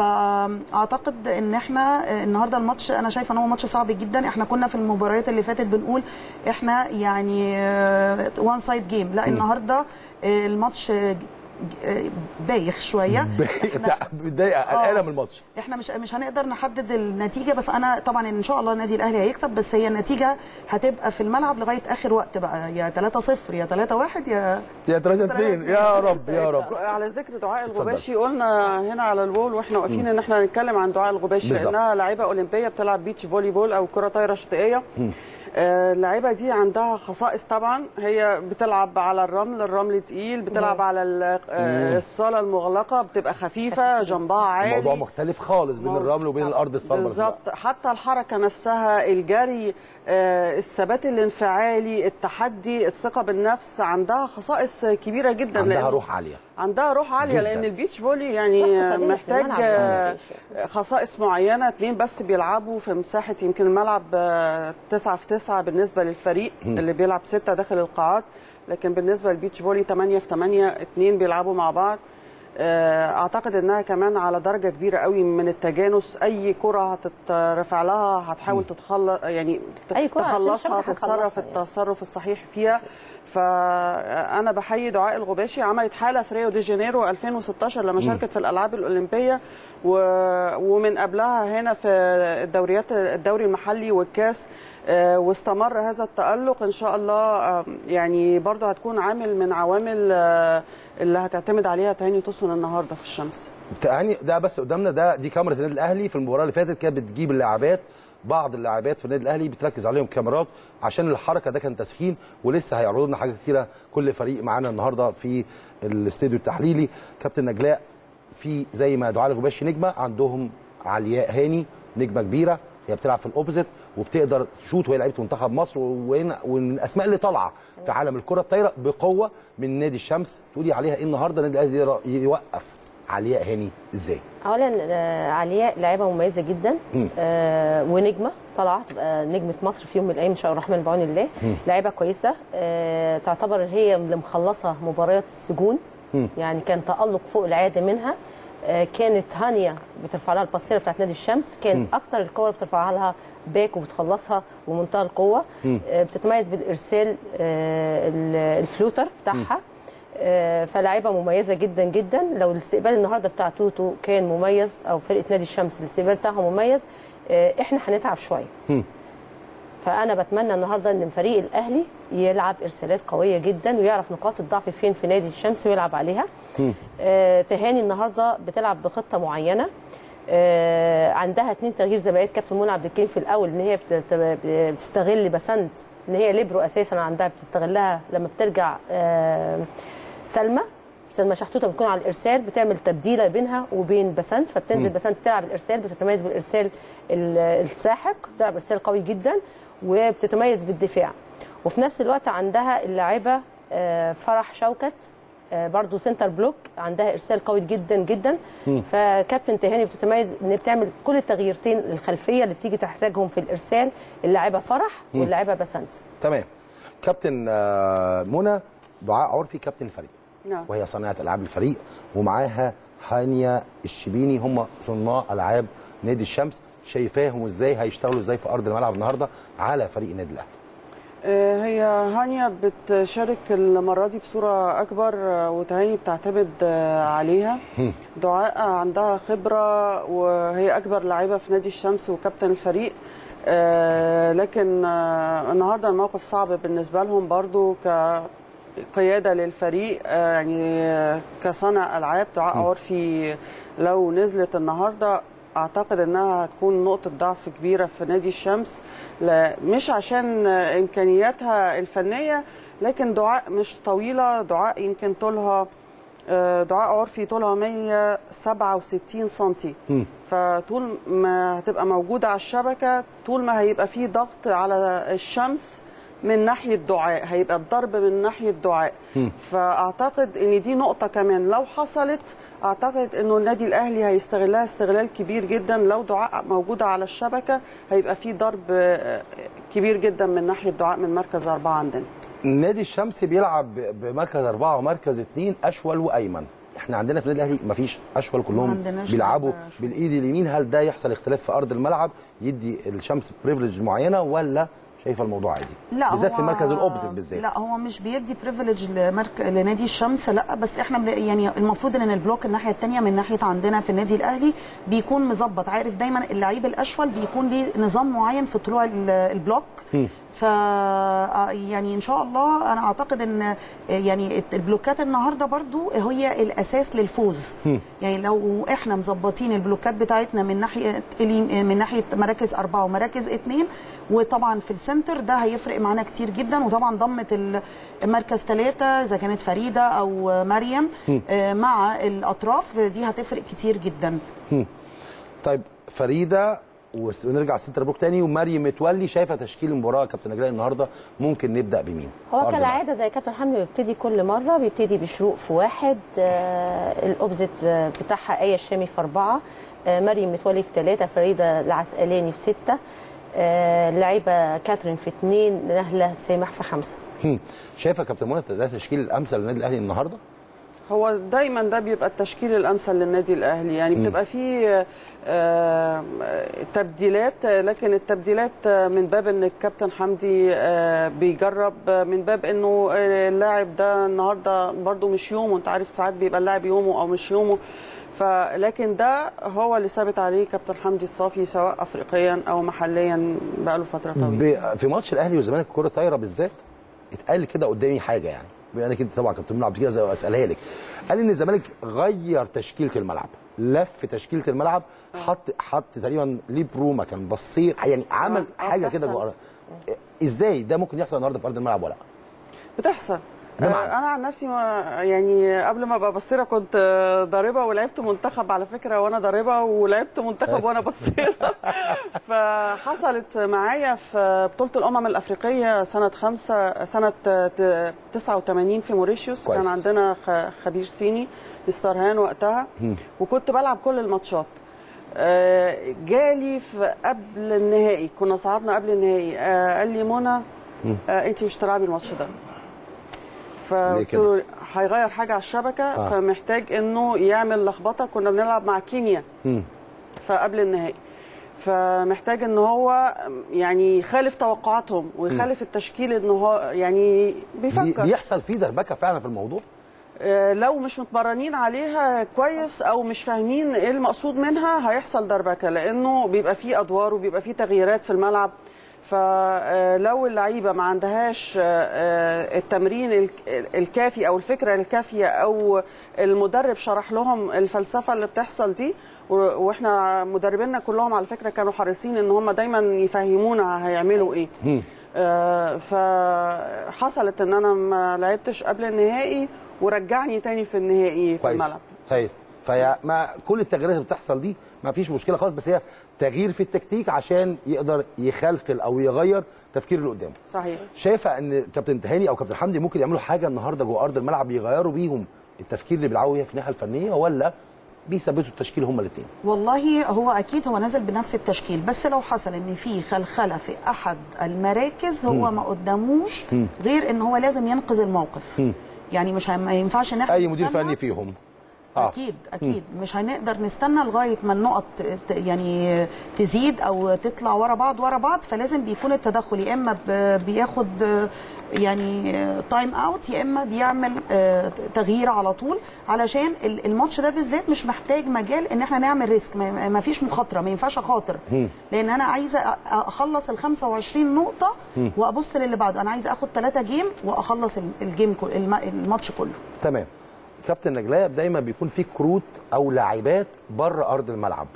فاعتقد ان احنا آه، النهارده الماتش انا شايفه ان هو ماتش صعب جدا احنا كنا في المباريات اللي فاتت بنقول احنا يعني وان سايد جيم لا النهارده آه، الماتش آه، ج- آه، بايخ شويه إحنا- متضايقه قلقانه من الماتش احنا مش مش هنقدر نحدد النتيجه بس انا طبعا ان شاء الله النادي الاهلي هيكسب بس هي النتيجه هتبقى في الملعب لغايه اخر وقت بقى يا 3-0 يا 3-1 يا يا 3 2 يا رب يا رب على ذكر دعاء الغباشي قلنا هنا على الوول واحنا واقفين ان احنا هنتكلم عن دعاء الغباشي بالظبط. لانها لاعيبه اولمبيه بتلعب بيتش فولي بول او كره طايره شاطئيه آه، اللعيبه دي عندها خصائص طبعا هي بتلعب على الرمل الرمل تقيل بتلعب على ال- آه، الصاله المغلقه بتبقى خفيفه جنبها عالي الموضوع مختلف خالص بين الرمل وبين الارض الصلبه بالظبط حتى الحركه نفسها الجري آه، الثبات الانفعالي التحدي الثقه بالنفس عندها خصائص كبيره جدا عندها لأن- روح عاليه عندها روح عاليه جداً. لان البيتش فولي يعني صح، طبيعي في محتاج الملعب آه، يعني. خصائص معينه اتنين بس بيلعبوا في مساحه يمكن الملعب آه، تسعة في تسعة بالنسبه للفريق اللي بيلعب ستة داخل القاعات لكن بالنسبه للبيتش فولي 8 في 8 اتنين بيلعبوا مع بعض آه، اعتقد انها كمان على درجه كبيره قوي من التجانس اي كره هتترفع لها هتحاول تتخلص يعني أي كرة هتخش تخلصها الشبكة تتصرف هتخلصها يعني. التصرف الصحيح فيها فانا بحيي دعاء الغباشي عملت حاله في ريو دي جانيرو 2016 لما شاركت في الالعاب الاولمبيه و... ومن قبلها هنا في الدوريات الدوري المحلي والكاس آه، واستمر هذا التالق ان شاء الله آه، يعني برضه هتكون عامل من عوامل آه، اللي هتعتمد عليها تاني توصل النهارده في الشمس يعني ده بس قدامنا ده دي كاميرا النادي الاهلي في المباراه اللي فاتت كانت بتجيب اللاعبات بعض اللاعبات في النادي الاهلي بتركز عليهم كاميرات عشان الحركه ده كان تسخين ولسه هيعرضوا لنا حاجات كتيره كل فريق معانا النهارده في الاستوديو التحليلي كابتن نجلاء في زي ما دعاء الغباشي نجمه عندهم علياء هاني نجمه كبيره هي بتلعب في الاوبوزيت وبتقدر تشوت وهي لعيبه منتخب مصر وين- ومن الاسماء اللي طالعه في عالم الكره الطايره بقوه من نادي الشمس تقولي عليها ايه النهارده النادي الاهلي يقدر يوقف علياء هاني ازاي؟ اولا آه، علياء لاعيبه مميزه جدا آه ونجمه طالعه تبقى نجمه مصر في يوم من الايام ان شاء الله الرحمن بعون الله لاعيبه كويسه آه تعتبر هي اللي مخلصه مباريات السجون يعني كان تالق فوق العاده منها آه، كانت هانيا بترفع لها الباصيره بتاعت نادي الشمس كان اكتر الكور بترفعها لها باك وبتخلصها بمنتهى القوه آه، بتتميز بالارسال آه، ال- الفلوتر بتاعها آه، فلاعيبه مميزه جدا جدا لو الاستقبال النهارده بتاع توتو كان مميز او فرقه نادي الشمس الاستقبال بتاعها مميز آه، احنا هنتعب شويه فانا بتمنى النهارده ان فريق الاهلي يلعب ارسالات قويه جدا ويعرف نقاط الضعف فين في نادي الشمس ويلعب عليها آه تهاني النهارده بتلعب بخطه معينه آه عندها اتنين تغيير زي ما قالت كابتن منى عبد الكريم في الاول ان هي بت- بتستغل بسنت ان هي ليبرو اساسا عندها بتستغلها لما بترجع آه سلمى سلمى شحتوته بتكون على الارسال بتعمل تبديله بينها وبين بسنت فبتنزل بسنت تلعب الارسال بتتميز بالارسال ال- الساحق بتلعب ارسال قوي جدا وبتتميز بالدفاع وفي نفس الوقت عندها اللاعبه آه، فرح شوكت آه، برضو سنتر بلوك عندها ارسال قوي جدا جدا فكابتن تهاني بتتميز ان بتعمل كل التغييرتين الخلفيه اللي بتيجي تحتاجهم في الارسال اللاعبه فرح واللاعبه بسنت تمام كابتن آه، منى دعاء عرفي كابتن الفريق نعم وهي صانعه العاب الفريق ومعاها هانيا الشبيني هم صناع العاب نادي الشمس شايفاهم ازاي هيشتغلوا ازاي في ارض الملعب النهارده على فريق النادي الاهلي آه، هي هانيا بتشارك المرة دي بصورة أكبر آه، وتهاني بتعتمد آه، عليها دعاء عندها خبرة وهي أكبر لاعبة في نادي الشمس وكابتن الفريق آه، لكن آه، النهاردة الموقف صعب بالنسبة لهم برضو كقيادة للفريق آه، يعني آه، كصانع ألعاب دعاء عرفي لو نزلت النهاردة اعتقد انها هتكون نقطه ضعف كبيره في نادي الشمس لا مش عشان امكانياتها الفنيه لكن دعاء مش طويله دعاء يمكن طولها آه، دعاء عرفي طولها 167 سنتي فطول ما هتبقى موجوده على الشبكه طول ما هيبقى في ضغط على الشمس من ناحيه دعاء هيبقى الضرب من ناحيه دعاء فاعتقد ان دي نقطه كمان لو حصلت اعتقد انه النادي الاهلي هيستغلها استغلال كبير جدا لو دعاء موجوده على الشبكه هيبقى في ضرب آه، كبير جدا من ناحيه دعاء من مركز اربعه عندنا نادي الشمس بيلعب ب- بمركز أربعة ومركز اثنين أشول وأيمن احنا عندنا في النادي الأهلي مفيش أشول ما كلهم عندناش بيلعبوا لعبة أشول. بالإيد اليمين هل ده يحصل اختلاف في أرض الملعب يدي الشمس بريفليج معينة ولا شايفه الموضوع عادي لا بالذات هو في مركز الاوبزيت بالذات لا هو مش بيدي بريفليج لمرك... لنادي الشمس لا بس احنا بن... يعني المفروض ان البلوك الناحيه الثانيه من ناحيه عندنا في النادي الاهلي بيكون مظبط عارف دايما اللعيب الاشول بيكون ليه نظام معين في طلوع ال- البلوك ف يعني ان شاء الله انا اعتقد ان يعني البلوكات النهارده برضو هي الاساس للفوز يعني لو احنا مظبطين البلوكات بتاعتنا من ناحيه اليم- من ناحيه مراكز اربعه ومراكز اثنين وطبعا في السنتر ده هيفرق معانا كتير جدا وطبعا ضمه المركز ثلاثه اذا كانت فريده او مريم آه، مع الاطراف دي هتفرق كتير جدا طيب فريده وس- ونرجع سنتر بروك تاني ومريم متولي شايفه تشكيل المباراه يا كابتن نجلاء النهارده ممكن نبدا بمين؟ في هو أرض الملعب. كالعاده زي كابتن حمدي بيبتدي كل مره بيبتدي بشروق في واحد آه الاوبزيت آه، بتاعها ايه الشامي في اربعه آه مريم متولي في ثلاثه فريده العسقلاني في سته آه لعيبه كاترين في اثنين نهله سامح في خمسه هم. شايفه يا كابتن منى ده التشكيل الامثل للنادي الاهلي النهارده؟ هو دايما ده بيبقى التشكيل الامثل للنادي الاهلي يعني بتبقى فيه آه، تبديلات آه، لكن التبديلات آه، من باب ان الكابتن حمدي آه، بيجرب آه، من باب انه آه، اللاعب ده النهارده برده مش يومه انت عارف ساعات بيبقى اللاعب يومه او مش يومه فلكن ده هو اللي ثابت عليه كابتن حمدي الصافي سواء افريقيا او محليا بقاله فتره طويله ب- في ماتش الاهلي والزمالك الكره طايره بالذات اتقال كده قدامي حاجه يعني بما انك انت طبعا كابتن منى عبد الجليل زي اسالها لك قال ان الزمالك غير تشكيله الملعب لف تشكيله الملعب حط حط تقريبا ليه بروما كان بصير يعني عمل آه، حاجه كده بتحصل. جوه ازاي ده ممكن يحصل النهارده في ارض الملعب ولا لا؟ بتحصل بمعنى؟ آه، انا عن نفسي ما يعني قبل ما ابقى بصيره كنت آه، ضاربه ولعبت منتخب على فكره وانا ضاربه ولعبت منتخب وانا بصيره فحصلت معايا في بطوله الامم الافريقيه سنه خمسة سنه ت- 89 في موريشيوس كويس. كان عندنا خ- خبير صيني مستر وقتها وكنت بلعب كل الماتشات آه، جالي في قبل النهائي كنا صعدنا قبل النهائي آه، قال لي منى آه، انت مش تلعبي الماتش ده فقلت كده؟ له هيغير حاجه على الشبكه آه. آه. فمحتاج انه يعمل لخبطه كنا بنلعب مع كيمياء مم. فقبل النهائي فمحتاج ان هو يعني يخالف توقعاتهم ويخالف التشكيل ان هو يعني بي- بيفكر بيحصل فيه دربكه فعلا في الموضوع آه، لو مش متمرنين عليها كويس او مش فاهمين ايه المقصود منها هيحصل دربكه لانه بيبقى فيه ادوار وبيبقى فيه تغييرات في الملعب فلو اللعيبه ما عندهاش آه، آه، التمرين الك- الكافي او الفكره الكافيه او المدرب شرح لهم الفلسفه اللي بتحصل دي و- واحنا مدربينا كلهم على فكره كانوا حريصين ان هم دايما يفهمونا هيعملوا ايه آه، فحصلت ان انا ما لعبتش قبل النهائي ورجعني تاني في النهائي في كويس الملعب هي فهي ما كل التغييرات اللي بتحصل دي ما فيش مشكله خالص بس هي تغيير في التكتيك عشان يقدر يخلخل او يغير تفكير اللي قدامه صحيح شايفه ان كابتن تهاني او كابتن حمدي ممكن يعملوا حاجه النهارده جوه ارض الملعب يغيروا بيهم التفكير اللي بيلعبوا بيها في الناحيه الفنيه ولا بيثبتوا التشكيل هما الاثنين والله هو اكيد هو نازل بنفس التشكيل بس لو حصل ان في خلخله في احد المراكز هو ما قداموش غير ان هو لازم ينقذ الموقف يعني مش هي- ما ينفعش ان احنا اي مدير نستنى. فني فيهم آه. اكيد اكيد مش هنقدر نستنى لغايه ما النقط ت- يعني تزيد او تطلع ورا بعض ورا بعض فلازم بيكون التدخل يا اما ب- بياخد يعني تايم اوت يا اما بيعمل آه، تغيير على طول علشان ال- الماتش ده بالذات مش محتاج مجال ان احنا نعمل ريسك ما ما فيش مخاطره ما ينفعش اخاطر لان انا عايزه أ- اخلص ال 25 نقطه وابص للي بعده انا عايزه اخد 3 جيم واخلص ال- الجيم كل الم- الماتش كله تمام كابتن نجلاء دايما بيكون في كروت او لاعبات بره ارض الملعب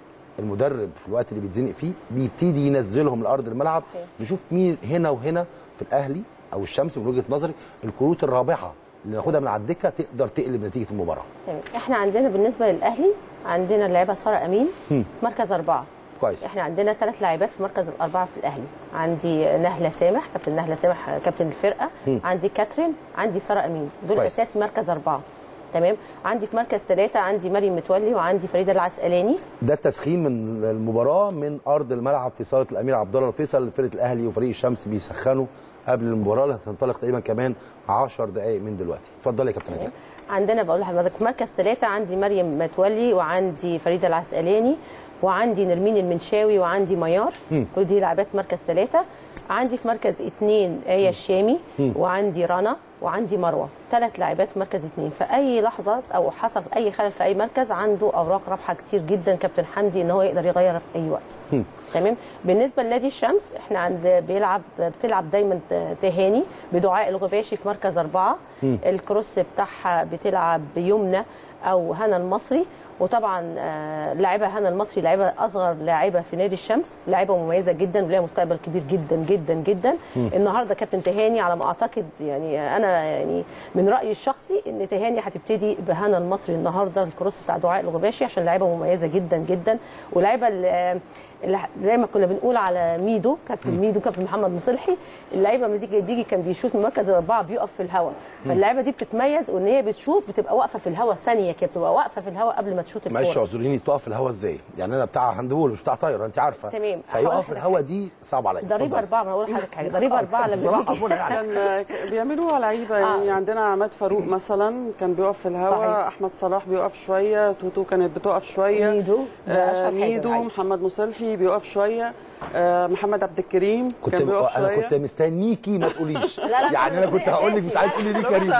المدرب في الوقت اللي بيتزنق فيه بيبتدي ينزلهم لارض الملعب نشوف مين هنا وهنا في الاهلي او الشمس من وجهه نظري الكروت الرابحه اللي ناخدها من على الدكه تقدر تقلب نتيجه المباراه تمام احنا عندنا بالنسبه للاهلي عندنا اللاعبه ساره امين مركز اربعه كويس احنا عندنا ثلاث لاعبات في مركز الاربعه في الاهلي عندي نهله سامح كابتن نهله سامح كابتن الفرقه عندي كاترين عندي ساره امين دول كويس. اساس مركز اربعه تمام عندي في مركز ثلاثه عندي مريم متولي وعندي فريده العسقلاني ده التسخين من المباراه من ارض الملعب في صاله الامير عبد الله الفيصل فرقه الاهلي وفريق الشمس بيسخنوا قبل المباراه اللي هتنطلق تقريبا كمان 10 دقائق من دلوقتي اتفضلي يا كابتن نجلاء عندنا بقول لحضرتك في مركز ثلاثة عندي مريم متولي وعندي فريدة العسقلاني وعندي نرمين المنشاوي وعندي ميار كل دي لاعبات مركز ثلاثة عندي في مركز اثنين آية الشامي وعندي رنا وعندي مروة ثلاث لاعبات في مركز اثنين في أي لحظة أو حصل أي خلل في أي مركز عنده أوراق رابحة كتير جدا كابتن حمدي إن هو يقدر يغيرها في أي وقت تمام بالنسبه لنادي الشمس احنا عند بيلعب بتلعب دايما تهاني بدعاء الغباشي في مركز اربعه الكروس بتاعها بتلعب يمنى او هنا المصري وطبعا آه، لاعبه هنا المصري لاعبه اصغر لاعبه في نادي الشمس لاعبه مميزه جدا ولها مستقبل كبير جدا جدا جدا النهارده كابتن تهاني على ما اعتقد يعني انا يعني من رايي الشخصي ان تهاني هتبتدي بهنا المصري النهارده الكروس بتاع دعاء الغباشي عشان لاعبه مميزه جدا جدا ولاعبه ال- اللي زي ما كنا بنقول على ميدو كابتن ميدو كابتن محمد مصلحي اللعيبه لما تيجي بيجي كان بيشوط من مركز الاربعه بيقف في الهواء فاللعيبه دي بتتميز وان هي بتشوط بتبقى واقفه في الهواء ثانيه كده بتبقى واقفه في الهواء قبل ما تشوط معلش الكوره اعذريني تقف في الهواء ازاي؟ يعني انا بتاع هاندبول مش بتاع طايره انت عارفه تمام. هقول فيقف في لك الهواء دي صعب عليا ضريبه اتفضلي. اربعه ما انا اقول لحضرتك حاجه ضريبه اربعه لما بصراحه بيجي ربنا يعني كان بيعملوها لعيبه يعني عندنا عماد فاروق مثلا كان بيقف في الهواء صحيح. احمد صلاح بيقف شويه توتو كانت بتقف شويه ميدو، ده أشهر آه حاجة ميدو العيب. محمد مصلحي بيقف شويه آه محمد عبد الكريم كنت كان بيقف انا شويه كنت مستنيكي ما تقوليش لا، يعني انا كنت هقول لك مش عايز تقولي ليه كريم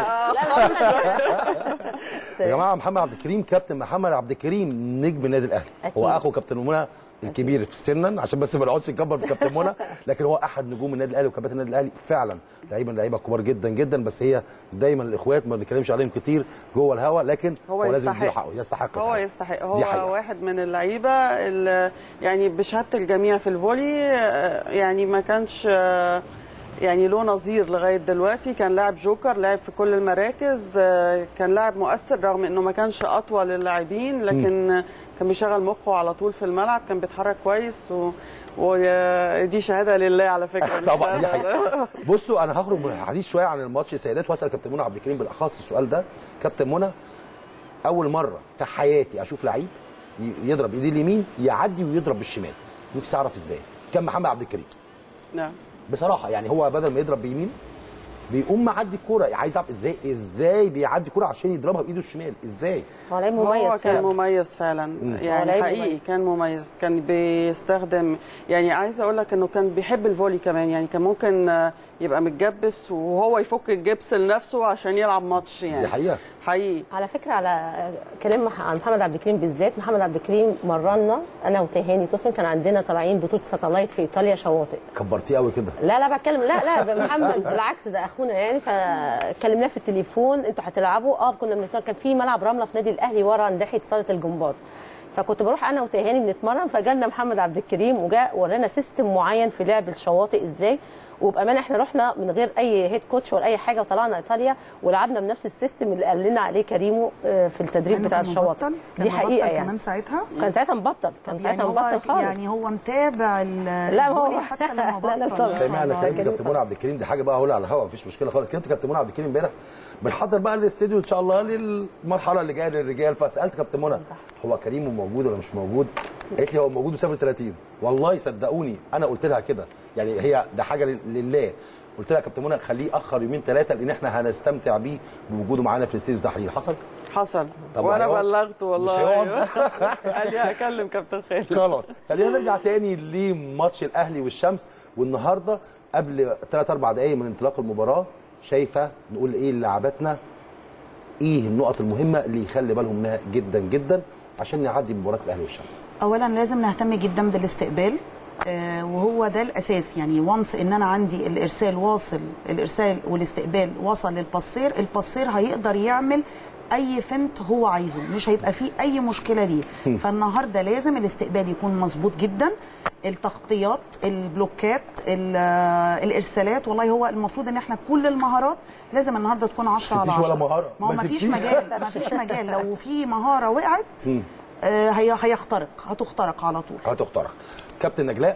يا جماعه محمد عبد الكريم كابتن محمد عبد الكريم نجم النادي الاهلي أكيد. هو اخو كابتن منى الكبير في سنا عشان بس ما نقعدش نكبر في كابتن منى لكن هو احد نجوم النادي الاهلي وكباتن النادي الاهلي فعلا لعيبه لعيبه كبار جدا جدا بس هي دايما الاخوات ما بنتكلمش عليهم كتير جوه الهوا لكن هو لازم يستحق. يديله حقه يستحق هو فعلاً. يستحق دي هو حقيقة. واحد من اللعيبه اللي يعني بشهاده الجميع في الفولي آه، يعني ما كانش آه، يعني له نظير لغايه دلوقتي كان لاعب جوكر لاعب في كل المراكز آه، كان لاعب مؤثر رغم انه ما كانش اطول اللاعبين لكن آه، كان بيشغل مخه على طول في الملعب كان بيتحرك كويس و... ودي شهاده لله على فكره مش طبعا دي شهادة- حقيقة بصوا انا هخرج من الحديث شويه عن الماتش السيدات واسال كابتن منى عبد الكريم بالاخص السؤال ده كابتن منى اول مره في حياتي اشوف لعيب ي- يضرب ايديه اليمين يعدي ويضرب بالشمال نفسي اعرف ازاي كان محمد عبد الكريم نعم بصراحه يعني هو بدل ما يضرب بيمين بيقوم معدي الكوره عايز اعرف ازاي ازاي بيعدي كوره عشان يضربها بايده الشمال ازاي هو لعيب هو مميز كان فعلا مميز فعلا هو يعني لعيب حقيقي مميز. كان مميز كان بيستخدم يعني عايزه اقول لك انه كان بيحب الفولي كمان يعني كان ممكن آه، يبقى متجبس وهو يفك الجبس لنفسه عشان يلعب ماتش يعني دي حقيقه حقيقي على فكره على كلام مح- عن محمد عبد الكريم بالذات محمد عبد الكريم مرنا انا وتهاني توسن كان عندنا طالعين بطوله ساتلايت في ايطاليا شواطئ كبرتيه قوي كده لا لا بتكلم لا لا محمد بالعكس ده اخونا يعني فكلمناه في التليفون انتوا هتلعبوا اه كنا بنتمرن كان في ملعب رمله في نادي الاهلي ورا ناحيه صاله الجمباز فكنت بروح انا وتهاني بنتمرن فجالنا محمد عبد الكريم وجاء ورانا سيستم معين في لعب الشواطئ ازاي وبامانه احنا رحنا من غير اي هيد كوتش ولا اي حاجه وطلعنا ايطاليا ولعبنا بنفس السيستم اللي قال لنا عليه كريمو آه، في التدريب إنه بتاع كان الشواطئ مبطل؟ دي كان حقيقه مبطل يعني كمان ساعتها كان ساعتها مبطل كان يعني ساعتها هو مبطل خالص يعني هو متابع ال- لا، هو- الفولي حتى لما لا، لا، بطل طبعاً. سامعنا الله كلام يكرمك. كابتن منى عبد الكريم دي حاجه بقى هقولها على الهواء مفيش مشكله خالص كنت كابتن منى عبد الكريم امبارح بنحضر بقى الاستديو ان شاء الله للمرحله اللي جايه للرجال فسالت كابتن منى هو كريم موجود ولا مش موجود؟ قالت لي هو موجود وسافر 30 والله صدقوني انا قلت لها كده يعني هي ده حاجه لل- لله قلت لها يا كابتن منى خليه اخر يومين ثلاثه لان احنا هنستمتع بيه بوجوده معانا في الاستديو تحرير حصل؟ حصل طب وانا هيقعد؟ بلغته والله مش هيقعد؟ أيوة. قال لي هكلم كابتن خالد خلاص خلينا نرجع تاني لماتش الاهلي والشمس والنهارده قبل 3 4 دقائق من انطلاق المباراه شايفه نقول ايه للاعباتنا ايه النقط المهمه اللي يخلي بالهم منها جدا جدا عشان نعدي مباراه الاهلي والشمس اولا لازم نهتم جدا بالاستقبال آه، وهو ده الاساس يعني وانس ان انا عندي الارسال واصل الارسال والاستقبال وصل للباصير الباصير هيقدر يعمل اي فنت هو عايزه مش هيبقى فيه اي مشكله ليه فالنهارده لازم الاستقبال يكون مظبوط جدا التغطيات البلوكات ال- آه، الارسالات والله هو المفروض ان احنا كل المهارات لازم النهارده تكون 10 على سبتيش 10 ولا مهارة. ما هو ما مفيش سبتيش. مجال مفيش مجال لو في مهاره وقعت آه، هي هيخترق هتخترق على طول هتخترق كابتن نجلاء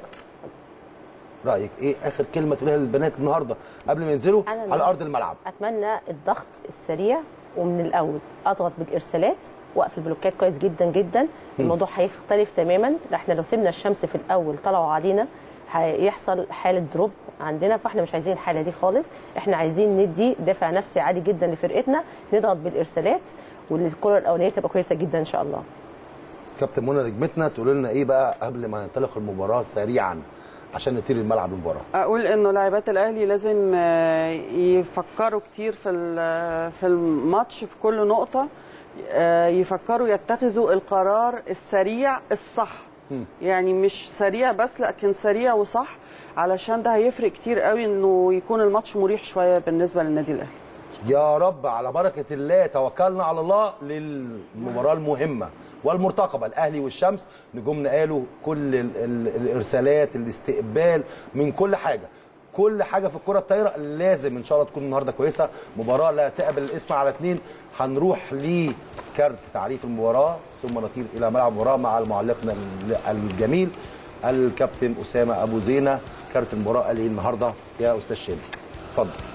رايك ايه اخر كلمه تقولها للبنات النهارده قبل ما ينزلوا أنا على ارض الملعب اتمنى الضغط السريع ومن الاول اضغط بالارسالات واقفل البلوكات كويس جدا جدا الموضوع هيختلف تماما احنا لو سيبنا الشمس في الاول طلعوا علينا هيحصل حاله دروب عندنا فاحنا مش عايزين الحاله دي خالص احنا عايزين ندي دافع نفسي عالي جدا لفرقتنا نضغط بالارسالات والكره الاولانيه تبقى كويسه جدا ان شاء الله كابتن منى نجمتنا تقول لنا ايه بقى قبل ما ننطلق المباراه سريعا عشان نطير الملعب المباراه اقول انه لاعبات الاهلي لازم آه، يفكروا كتير في ال- في الماتش في كل نقطه آه، يفكروا يتخذوا القرار السريع الصح يعني مش سريع بس لكن سريع وصح علشان ده هيفرق كتير قوي انه يكون الماتش مريح شويه بالنسبه للنادي الاهلي يا رب على بركه الله توكلنا على الله للمباراه المهمه والمرتقبه الاهلي والشمس نجومنا قالوا كل ال ال الارسالات الاستقبال من كل حاجه كل حاجه في الكره الطايره لازم ان شاء الله تكون النهارده كويسه مباراه لا تقبل الاسم على اثنين هنروح لكارت تعريف المباراه ثم نطير الى ملعب المباراه مع معلقنا الجميل الكابتن اسامه ابو زينه كارت المباراه قال ايه النهارده يا استاذ شادي اتفضل